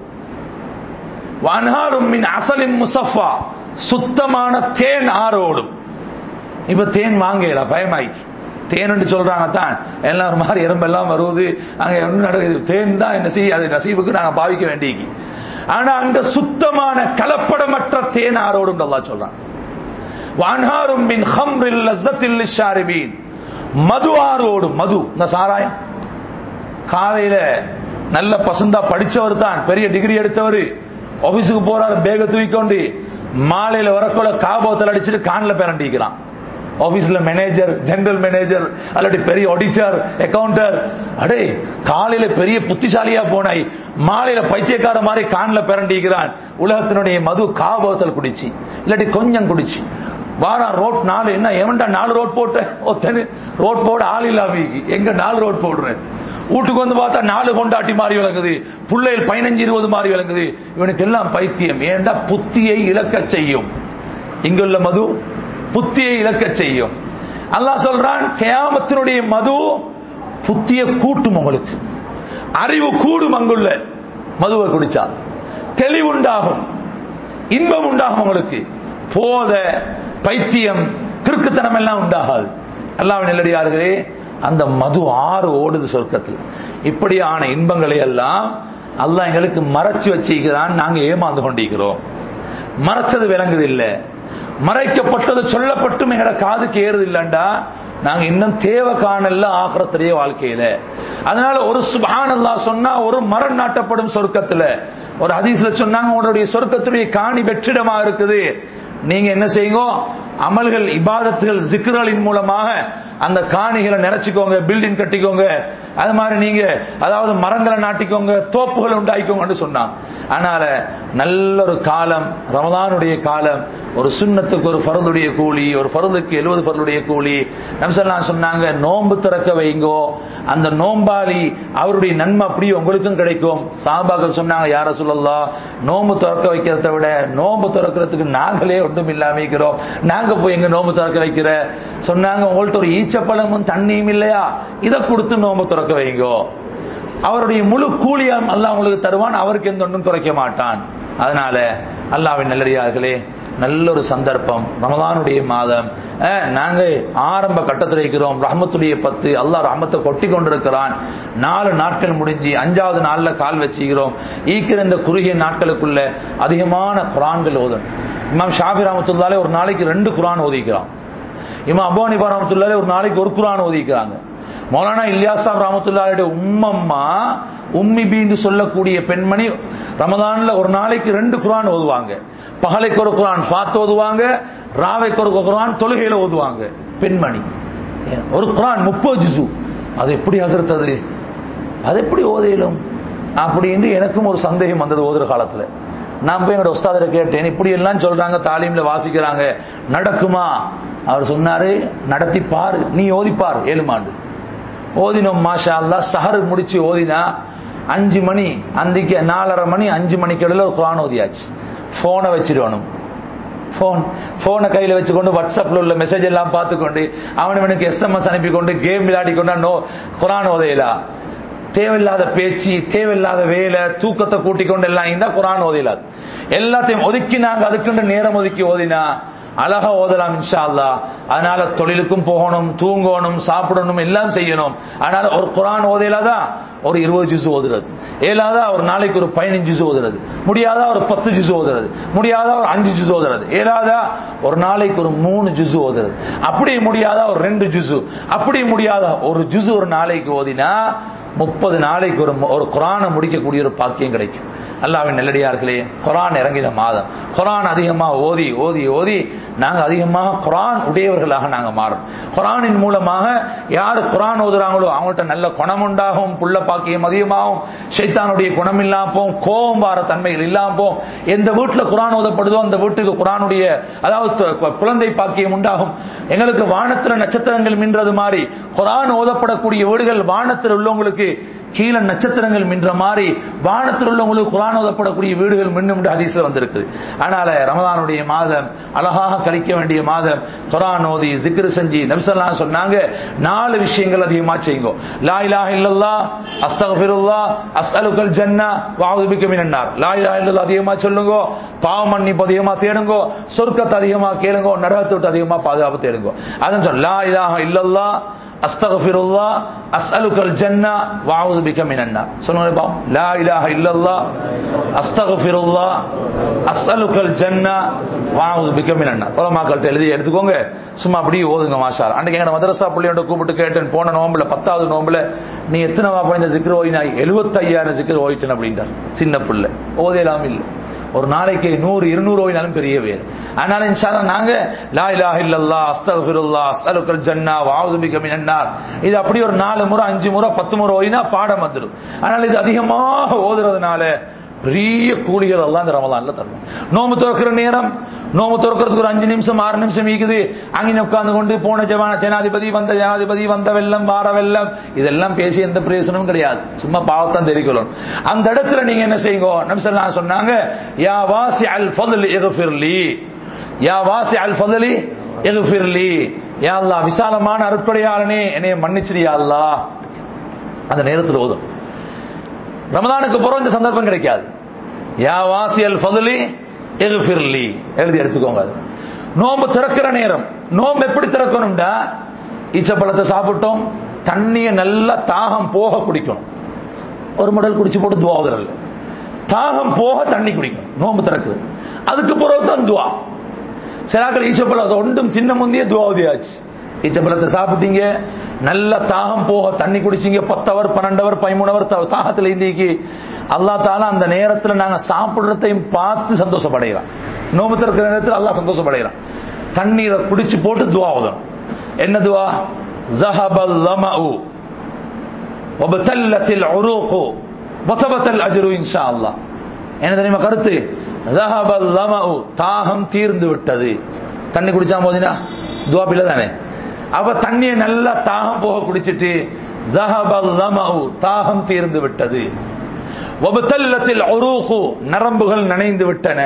வன்ஹாரும் மின் அசலின் முசஃபா சுத்தமான தேன் ஆறு ஓடும் இப்ப தேன் வாங்கல பயமாய்க்கு தேன் சொல்றாங்க தான் எல்லாரும் மாதிரி எறும்பெல்லாம் வருவது அங்க என்ன நடக்குது தேன் தான் என்ன செய்ய அது நசீபுக்கு நாங்க பாவிக்க வேண்டியக்கு ஆனா அங்க சுத்தமான கலப்படமற்ற தேன் ஆரோடும் அல்லா சொல்றான் வான்ஹாரும் மின் ஹம்ரில் லஸ்ஸத்தில் ஷாரிபீன் மது ஆரோடும் மது இந்த சாராயம் காலையில நல்ல பசந்தா படிச்சவர் தான் பெரிய டிகிரி எடுத்தவர் ஆபீஸுக்கு போறாரு பேக தூக்கிக்கொண்டு மாலையில வரக்குள்ள காபோத்தல் அடிச்சுட்டு கான்ல பேரண்டிக்கிறான் ஆபீஸ்ல மேனேஜர் ஜெனரல் மேனேஜர் அல்லது பெரிய ஆடிட்டர் அக்கவுண்டர் அடே காலையில பெரிய புத்திசாலியா போனாய் மாலையில பைத்தியக்கார மாதிரி கான்ல பிறண்டிக்கிறான் உலகத்தினுடைய மது காபோத்தல் குடிச்சு இல்லாட்டி கொஞ்சம் குடிச்சு வாரா ரோட் நாலு என்ன எவன்டா நாலு ரோட் போட்ட ஒத்தனு ரோட் போட ஆள் இல்லாம எங்க நாலு ரோட் போடுறேன் வீட்டுக்கு வந்து பார்த்தா நாலு கொண்டாட்டி மாறி விளங்குது பிள்ளைகள் பதினஞ்சு இருபது மாறி விளங்குது இவனுக்கு எல்லாம் பைத்தியம் ஏண்டா புத்தியை இழக்க செய்யும் இங்குள்ள மது புத்தியை இழக்க செய்யும் அல்லாஹ் சொல்றான் கேமத்தினுடைய மது புத்திய கூட்டும் உங்களுக்கு அறிவு கூடும் அங்குள்ள மதுவை குடிச்சா தெளிவுண்டாகும் இன்பம் உண்டாகும் உங்களுக்கு போத பைத்தியம் கிறுக்குத்தனம் எல்லாம் உண்டாகாது அல்லாஹ் நெல்லடியார்களே அந்த மது ஆறு ஓடுது சொர்க்கத்தில் இப்படியான இன்பங்களை எல்லாம் அல்லாஹ் எங்களுக்கு மறைச்சு வச்சிருக்கிறான் நாங்க ஏமாந்து கொண்டிருக்கிறோம் மறைச்சது விளங்குது இல்லை மறைக்கப்பட்டது சொல்லப்பட்டும் எங்கட காதுக்கு ஏறுது இல்லண்டா நாங்க இன்னும் தேவை காணல ஆகிறத்திலேயே வாழ்க்கையில அதனால ஒரு சுபான் அல்லா சொன்னா ஒரு மரம் நாட்டப்படும் சொர்க்கத்துல ஒரு ஹதீஸ்ல சொன்னாங்க உங்களுடைய சொர்க்கத்துடைய காணி வெற்றிடமா இருக்குது நீங்க என்ன செய்யுங்க அமல்கள் இபாதத்துகள் ஜிக்ரலின் மூலமாக அந்த காணிகளை நிறைச்சிக்கோங்க பில்டிங் கட்டிக்கோங்க அது மாதிரி நீங்க அதாவது மரங்களை நாட்டிக்கோங்க தோப்புகளை உண்டாக்கிக்கோங்கன்னு சொன்னாங்க அதனால நல்ல ஒரு காலம் ரமதானுடைய காலம் ஒரு சுண்ணத்துக்கு ஒரு ஃபரதுடைய கூலி ஒரு ஃபரதுக்கு எழுபது ஃபரதுடைய கூலி நம்சல்லாம் சொன்னாங்க நோன்பு திறக்க வைங்கோ அந்த நோம்பாளி அவருடைய நன்மை அப்படி உங்களுக்கும் கிடைக்கும் சாபாக்கள் சொன்னாங்க யார சொல்லலாம் நோன்பு திறக்க வைக்கிறத விட நோன்பு திறக்கிறதுக்கு நாங்களே ஒன்றும் இல்லாம இருக்கிறோம் நாங்க போய் எங்க நோன்பு திறக்க வைக்கிற சொன்னாங்க உங்கள்ட்ட ஒரு ஈச்சப்பழமும் தண்ணியும் இல்லையா இதை கொடுத்து நோன்பு திறக்க வைங்கோ அவருடைய முழு கூலியம் அல்லாஹ் உங்களுக்கு தருவான் அவருக்கு எந்த ஒன்றும் குறைக்க மாட்டான் அதனால அல்லாவின் நல்லடியார்களே நல்ல ஒரு சந்தர்ப்பம் ரமதானுடைய மாதம் அஹ், நாங்க ஆரம்ப கட்டத்தில் இருக்கிறோம் ரஹமத்துடைய பத்து அல்லாஹ் ரஹமத்தை கொட்டி கொண்டிருக்கிறான் நாலு நாட்கள் முடிஞ்சு அஞ்சாவது நாள்ல கால் வச்சுக்கிறோம் ஈக்கிற இந்த குறுகிய நாட்களுக்குள்ள அதிகமான குரான்கள் ஓதும் இமாம் ஷாஃபி ரஹமத்துல்லாலே ஒரு நாளைக்கு ரெண்டு குரான் ஓதிக்கிறான் இமாம் அபு ஹனீஃபா ரஹமத்துல்லாலே ஒரு நாளைக்கு ஒரு குரான் ஓதிக்கிறாங்க மௌலானா இல்யாசாப் ரஹமத்துல்லாவுடைய உம்மம்மா உம்மி பீந்து சொல்லக்கூடிய பெண்மணி ரமதான்ல ஒரு நாளைக்கு ரெண்டு குரான் ஓதுவாங்க பகலைக்கு ஒரு குரான் பார்த்து ஓதுவாங்க ராவைக்கு ஒரு குரான் தொழுகையில ஓதுவாங்க பெண்மணி ஒரு குரான் முப்பது ஜிசு அது எப்படி அசர்த்தது அது எப்படி ஓதையிலும் அப்படின்னு எனக்கும் ஒரு சந்தேகம் வந்தது ஓதுற காலத்துல நான் போய் என்னோட உஸ்தாதரை கேட்டேன் இப்படி எல்லாம் சொல்றாங்க தாலீம்ல வாசிக்கிறாங்க நடக்குமா அவர் சொன்னாரு நடத்தி பாரு நீ ஓதிப்பார் ஏழுமாண்டு ஓதினோம் மாஷா அல்லா சஹர் முடிச்சு ஓதினா அஞ்சு மணி அந்திக்கு நாலரை மணி அஞ்சு மணிக்கு இடையில ஒரு குரான் ஓதியாச்சு போனை வச்சிடணும் போன் போனை கையில வச்சுக்கொண்டு வாட்ஸ்அப்ல உள்ள மெசேஜ் எல்லாம் பார்த்துக்கொண்டு அவனவனுக்கு எஸ்எம்எஸ் அனுப்பி கொண்டு கேம் விளையாடி கொண்டா நோ குரான் ஓதையலா தேவையில்லாத பேச்சு தேவையில்லாத வேலை தூக்கத்தை கூட்டிக் கொண்டு எல்லாம் இருந்தா குரான் ஓதிலாது எல்லாத்தையும் ஒதுக்கி நாங்க அதுக்குண்டு நேரம் ஒதுக்கி ஓதினா அழகா ஓதலாம் இன்ஷா அல்லா அதனால தொழிலுக்கும் போகணும் தூங்கணும் சாப்பிடணும் எல்லாம் செய்யணும் அதனால ஒரு குரான் ஓதையிலாதான் ஒரு இருபது ஜூஸ் ஓதுறது ஏலாதா ஒரு நாளைக்கு ஒரு பதினஞ்சு ஜூஸ் ஓதுறது முடியாதா ஒரு பத்து ஜூஸ் ஓதுறது முடியாதா ஒரு அஞ்சு ஜூஸ் ஓதுறது ஏலாதா ஒரு நாளைக்கு ஒரு மூணு ஜூஸ் ஓதுறது அப்படி முடியாதா ஒரு ரெண்டு ஜூஸ் அப்படி முடியாதா ஒரு ஜூஸ் ஒரு நாளைக்கு ஓதினா முப்பது நாளைக்கு ஒரு ஒரு குரானை முடிக்கக்கூடிய ஒரு பாக்கியம் கிடைக்கும் அல்லாவின் நல்லடியார்களே குரான் இறங்கின மாதம் குரான் அதிகமாக ஓதி ஓதி ஓதி நாங்க அதிகமாக குரான் உடையவர்களாக நாங்க மாறும் குரானின் மூலமாக யாரு குரான் ஓதுறாங்களோ அவங்கள்ட்ட நல்ல குணம் உண்டாகும் புள்ள பாக்கியம் அதிகமாகும் ஷைத்தானுடைய குணம் இல்லாம போகும் கோபம் வார தன்மைகள் இல்லாம போகும் எந்த வீட்டுல குரான் ஓதப்படுதோ அந்த வீட்டுக்கு குரானுடைய அதாவது குழந்தை பாக்கியம் உண்டாகும் எங்களுக்கு வானத்துல நட்சத்திரங்கள் மின்றது மாதிரி குரான் ஓதப்படக்கூடிய வீடுகள் வானத்தில் உள்ளவங்களுக்கு கீழே நட்சத்திரங்கள் மின்ற மாதிரி வானத்தில் உள்ளவங்களுக்கு குரான் ஓதப்படக்கூடிய வீடுகள் மின்னும் ஹதீஸ்ல வந்திருக்குது அதனால ரமதானுடைய மாதம் அழகாக கழிக்க வேண்டிய மாதம் குரான் ஓதி ஜிக்ரு செஞ்சு நபிசல்லா சொன்னாங்க நாலு விஷயங்கள் அதிகமா செய்யுங்க லா இலாஹ இல்லல்லா அஸ்தக்ஃபிருல்லா அஸ்அலுக்கல் ஜன்னா வஅஊது பிக்க மினன்னார் லா இலாஹ இல்லல்லா அதிகமா சொல்லுங்க பாவ மன்னிப்பு அதிகமா தேடுங்க சொர்க்கத்தை அதிகமா கேளுங்க நரகத்தை விட்டு அதிகமா பாதுகாப்பு தேடுங்க அதான் சொல்ல லா இலாஹ இல்லல்லா அஸ்தகஃபிருல்லா அஸ்அலுக்கல் ஜன்னா வஅஊது பிக மினன்னார் சொல்லுங்க பாவம் லா இலாஹ இல்லல்லாஹ் அஸ்தகஃபிருல்லா அஸ்அலுக்கல் ஜன்னா வஅஊது பிக மினன்னார் உலமாக்கள்ட்ட எழுதி எடுத்துக்கோங்க சும்மா அப்படியே ஓதுங்க மாஷா அன்னைக்கு எங்க மதரசா பிள்ளையோட கூப்பிட்டு கேட்டேன் போன நோம்புல பத்தாவது நோம்புல நீ எத்தனை வாப்பா இந்த சிக்கர் ஓய்னா எழுபத்தையாயிரம் சிக்கர் ஓயிட்டேன் அப்படின்ட்டார் சின்ன பிள்ளை ஓதையெல்லாம் இல்லை ஒரு நாளைக்கு நூறு இருநூறு ஓய்னாலும் பெரிய வேறு அதனால இன்ஷால்லா நாங்க லா இலாஹ இல்லல்லா அஸ்தக்ஃபிருல்லா அஸ்அலுக்கல் ஜன்னா வஅஊது பிக மினன்னார் இது அப்படி ஒரு நாலு முறை அஞ்சு முறை பத்து முறை ஓய்னா பாடம் வந்துடும் அதனால இது அதிகமாக ஓதுறதுனால பெரிய கூலிகள் எல்லாம் இந்த ரமலான்ல தரணும் நோம்பு திறக்கிற நேரம் நோம்பு திறக்கிறதுக்கு ஒரு அஞ்சு நிமிஷம் ஆறு நிமிஷம் இருக்குது அங்கே உட்கார்ந்து கொண்டு போன ஜவான ஜனாதிபதி வந்த ஜனாதிபதி வந்த வெள்ளம் வார வெள்ளம் இதெல்லாம் பேசி எந்த பிரயோசனமும் கிடையாது சும்மா பாவத்தான் தெரிவிக்கணும் அந்த இடத்துல நீங்க என்ன செய்யுங்க நம்சல்லாம் சொன்னாங்க யா வாசி அல் ஃபதுல் இகுஃபிர்லி யா வாசி அல் ஃபதுலி இகுஃபிர்லி யா அல்லாஹ் விசாலமான அருட்படையாளனே என்னைய மன்னிச்சிரியா அல்லாஹ் அந்த நேரத்தில் ஓதும் ரமதானுக்கு பிறகு இந்த சந்தர்ப்பம் கிடைக்காது யா வாசியல் ஃபதுலி எகுஃபிர்லி எழுதி எடுத்துக்கோங்க அது நோம்பு திறக்கிற நேரம் நோம்பு எப்படி திறக்கணும்டா ஈச்சப்பழத்தை சாப்பிட்டோம் தண்ணியை நல்லா தாகம் போக குடிக்கணும் ஒரு மடல் குடிச்சு போட்டு துவா உதறல் தாகம் போக தண்ணி குடிக்கணும் நோம்பு திறக்குது அதுக்கு பிறகு தான் துவா சிலாக்கள் ஈச்சப்பழத்தை ஒன்றும் தின்ன முந்தைய துவா உதயாச்சு ஈச்சப்பழத்தை சாப்பிட்டீங்க நல்ல தாகம் போக தண்ணி குடிச்சீங்க பத்தவர் பன்னெண்டவர் பதிமூணவர் தாகத்தில் இந்திக்கு அல்லா தாலா அந்த நேரத்தில் நாங்க சாப்பிடுறதையும் பார்த்து சந்தோஷப்படைகிறோம் நோம்பு திறக்கிற நேரத்தில் அல்லா சந்தோஷப்படைகிறோம் தண்ணீரை குடிச்சு போட்டு துவா உதணும் என்ன துவா ஜஹபல் லமஉ وبتلت العروق وثبت الاجر ان شاء الله என்ன தெரியுமா கருத்து ذهب الظمأ தாகம் தீர்ந்து விட்டது தண்ணி குடிச்சா போதினா துவா பிள்ளை தானே அப்ப தண்ணியை நல்லா தாகம் போக குடிச்சிட்டு ذهب الظمأ தாகம் தீர்ந்து விட்டது وبتلت العروق நரம்புகள் நனைந்து விட்டன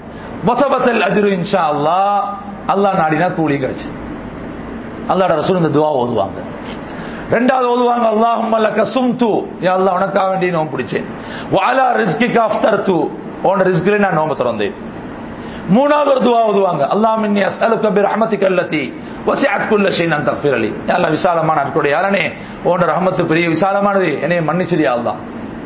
وثبت الاجر ان شاء الله அல்லாஹ் நாடினா கூலி கிடைச்சு அல்லாஹ்ட ரசூல் இந்த துவா ஓதுவாங்க ரெண்டாவது ஓதுவாங்க அல்லாஹும்ம லக்க சும்து யா அல்லாஹ் உனக்காக வேண்டி நோம்பு பிடிச்சேன் வஅலா ரிஸ்கிக அஃப்தர்து உன் ரிஸ்கிலே நான் நோம்பு திறந்தேன் மூணாவது ஒரு துவா ஓதுவாங்க அல்லாஹ் மின்னி அஸ்அலுக பிரஹமதிக அல்லதி வசிஅத் குல்ல ஷைன் அன் தக்ஃபிர் லி யா அல்லாஹ் விசாலமான அருளுடைய யாரனே உன் ரஹமத்து பெரிய விசாலமானது என்னை மன்னிச்சிரியா அல்லாஹ்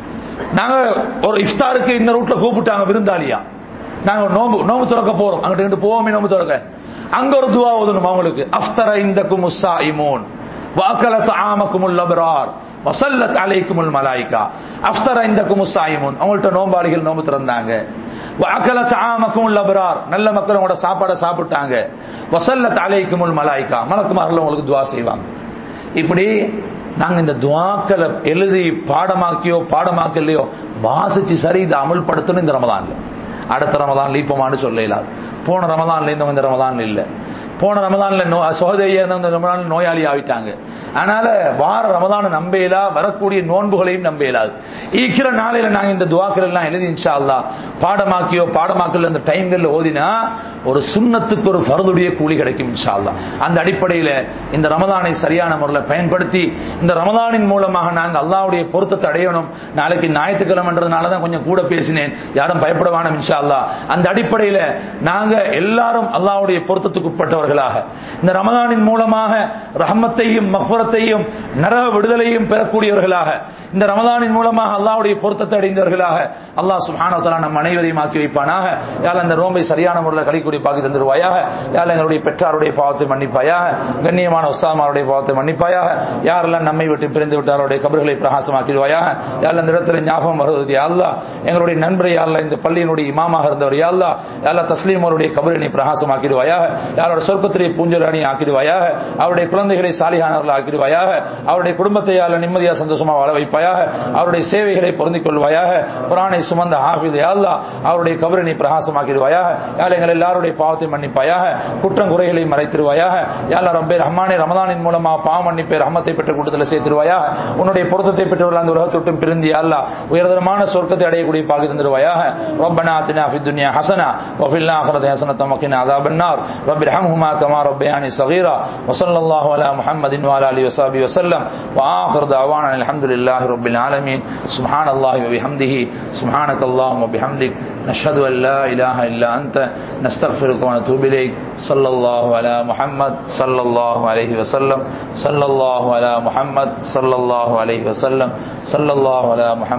நாங்க ஒரு இஃப்தாருக்கு இந்த ரூட்ல கூப்பிட்டாங்க விருந்தாளியா நாங்க நோம்பு நோம்பு திறக்க போறோம் அங்கிட்டு இங்கிட்டு போவோமே நோம்பு திறக்க அங்க ஒரு துவா ஓதணும் அவங்களுக்கு அஃப்தர இந்தக்கும் உஸ்ஸாயிமூன் வாக்கல தஆமக்குமுல் அப்ரார் வசல்லத் அலைக்குமுல் மலாயிகா அஃப்தர இந்தக்கும் உஸ்ஸாயிமூன் அவங்கள்ட்ட நோம்பாளிகள் நோம்பு திறந்தாங்க வாக்கல தஆமக்குமுல் அப்ரார் நல்ல மக்கள் உங்களோட சாப்பாடை சாப்பிட்டாங்க வசல்லத் அலைக்குமுல் மலாயிகா மலக்குமார்கள் உங்களுக்கு துவா செய்வாங்க இப்படி நாங்க இந்த துவாக்களை எழுதி பாடமாக்கியோ பாடமாக்கலையோ வாசிச்சு சரி இதை அமல்படுத்தணும் இந்த ரமதான்ல அடுத்த ரமதான் லீப்பமானு சொல்ல இயலாது போன ரமதான்ல இருந்தவங்க இந்த ரமதான் இல்ல போன ரமதான்ல நோ சோதரியா இருந்தவங்க இந்த ரமதான் நோயாளி ஆகிட்டாங்க அதனால வார ரமதான நம்பையிலா வரக்கூடிய நோன்புகளையும் நம்ப இயலாது ஈக்கிற நாளையில நாங்க இந்த துவாக்கள் எல்லாம் எழுதி இன்ஷா அல்லாஹ் பாடமாக்கியோ பாடமாக்கல அந்த டைம்கள்ல ஓதினா ஒரு சுண்ணத்துக்கு ஒரு ஃபர்துடைய கூலி கிடைக்கும் இன்ஷா அல்லாஹ் அந்த அடிப்படையில இந்த ரமதானை சரியான முறையில் பயன்படுத்தி இந்த ரமதானின் மூலமாக நாங்க அல்லாஹ்வுடைய பொருத்தத்தை அடையணும் நாளைக்கு ஞாயிற்றுக்கிழமைன்றதுனால தான் கொஞ்சம் கூட பேசினேன் யாரும் பயப்பட வேணாம் இன்ஷா அல்லாஹ் அந்த அடிப்படையில நாங்க எல்லாரும் அல்லாஹ்வுடைய பொருத்தத்துக்கு உட்பட்டவர்களாக இந்த ரமதானின் மூலமாக ரஹமத்தையும் மஃபரத்தையும் நரக விடுதலையும் பெறக்கூடியவர்களாக இந்த ரமதானின் மூலமாக அல்லாஹ்வுடைய பொருத்தத்தை அடைந்தவர்களாக அல்லாஹ் சுப்ஹானஹு வ தஆலா நம் அனைவரையும் ஆக்கி வைப்பானாக யாழ் அந்த ரோம்பை சரியான முறையில் கழிக்கூடிய பாக்கி தந்துருவாயாக யாழ் எங்களுடைய பெற்றாருடைய பாவத்தை மன்னிப்பாயாக கண்ணியமான உஸ்தாமாருடைய பாவத்தை மன்னிப்பாயாக யாரெல்லாம் நம்மை விட்டு பிரிந்து விட்டாருடைய கபர்களை பிரகாசமாக்கிடுவாயாக யாழ் அந்த இடத்துல ஞாபகம் வருவது யாழ்லா எங்களுடைய நண்பரை யாழ்லா இந்த பள்ளியினுடைய இமாமாக இருந்தவர் யாழ்லா யாழ்லா தஸ்லீம் அவருடைய கபரினை பிரகாசமாக்கிடுவாயாக யாரோட சொர்க்கத்திலே பூஞ்சலாணி ஆக்கிடுவாயாக அவருடைய குழந்தைகளை சாலிகானவர்கள் ஆக்கிடுவாயாக அவருடைய குடும்பத்தை யாழ நிம்மதியா சந்தோஷமா வாழ வைப்பாயாக அவருடைய சேவைகளை பொருந்திக் கொள்வாயாக குரானை சுமந்த ஹாஃபித் யாழ்லா அவருடைய கபரினை பிரகாசமாக்கிடுவாயாக யாழ் எங்கள் எல்லாருடைய பாவத்தை மன்னிப்பாயாக குற்றம் குறைகளை மறைத்திருவாயாக யாழ்லா ரப்பே ரஹ்மானே ரமதானின் மூலமா பாவ மன்னிப்பை ரஹமத்தை பெற்ற கூட்டத்தில் சேர்த்திருவாயாக உன்னுடைய பொருத்தத்தை பெற்றவர்கள் அந்த உலகத்தொட்டும் பிரிந்து அல்லா உயர்தரமான சொர்க்கத்தை அடையக்கூடிய பாகி தந்துருவாயாக ربنا آتنا في الدنيا حسنة وفي الآخرة حسنة وقنا عذاب النار رب ارحمهما كما ربياني صغيرا وصلى الله على محمد وعلى آله وصحبه وسلم وآخر دعوانا الحمد لله رب العالمين سبحان الله وبحمده سبحانك اللهم وبحمدك نشهد أن لا إله إلا أنت نستغفرك ونتوب إليك صلى الله على محمد صلى الله عليه وسلم صلى الله على محمد صلى الله عليه وسلم صلى الله على محمد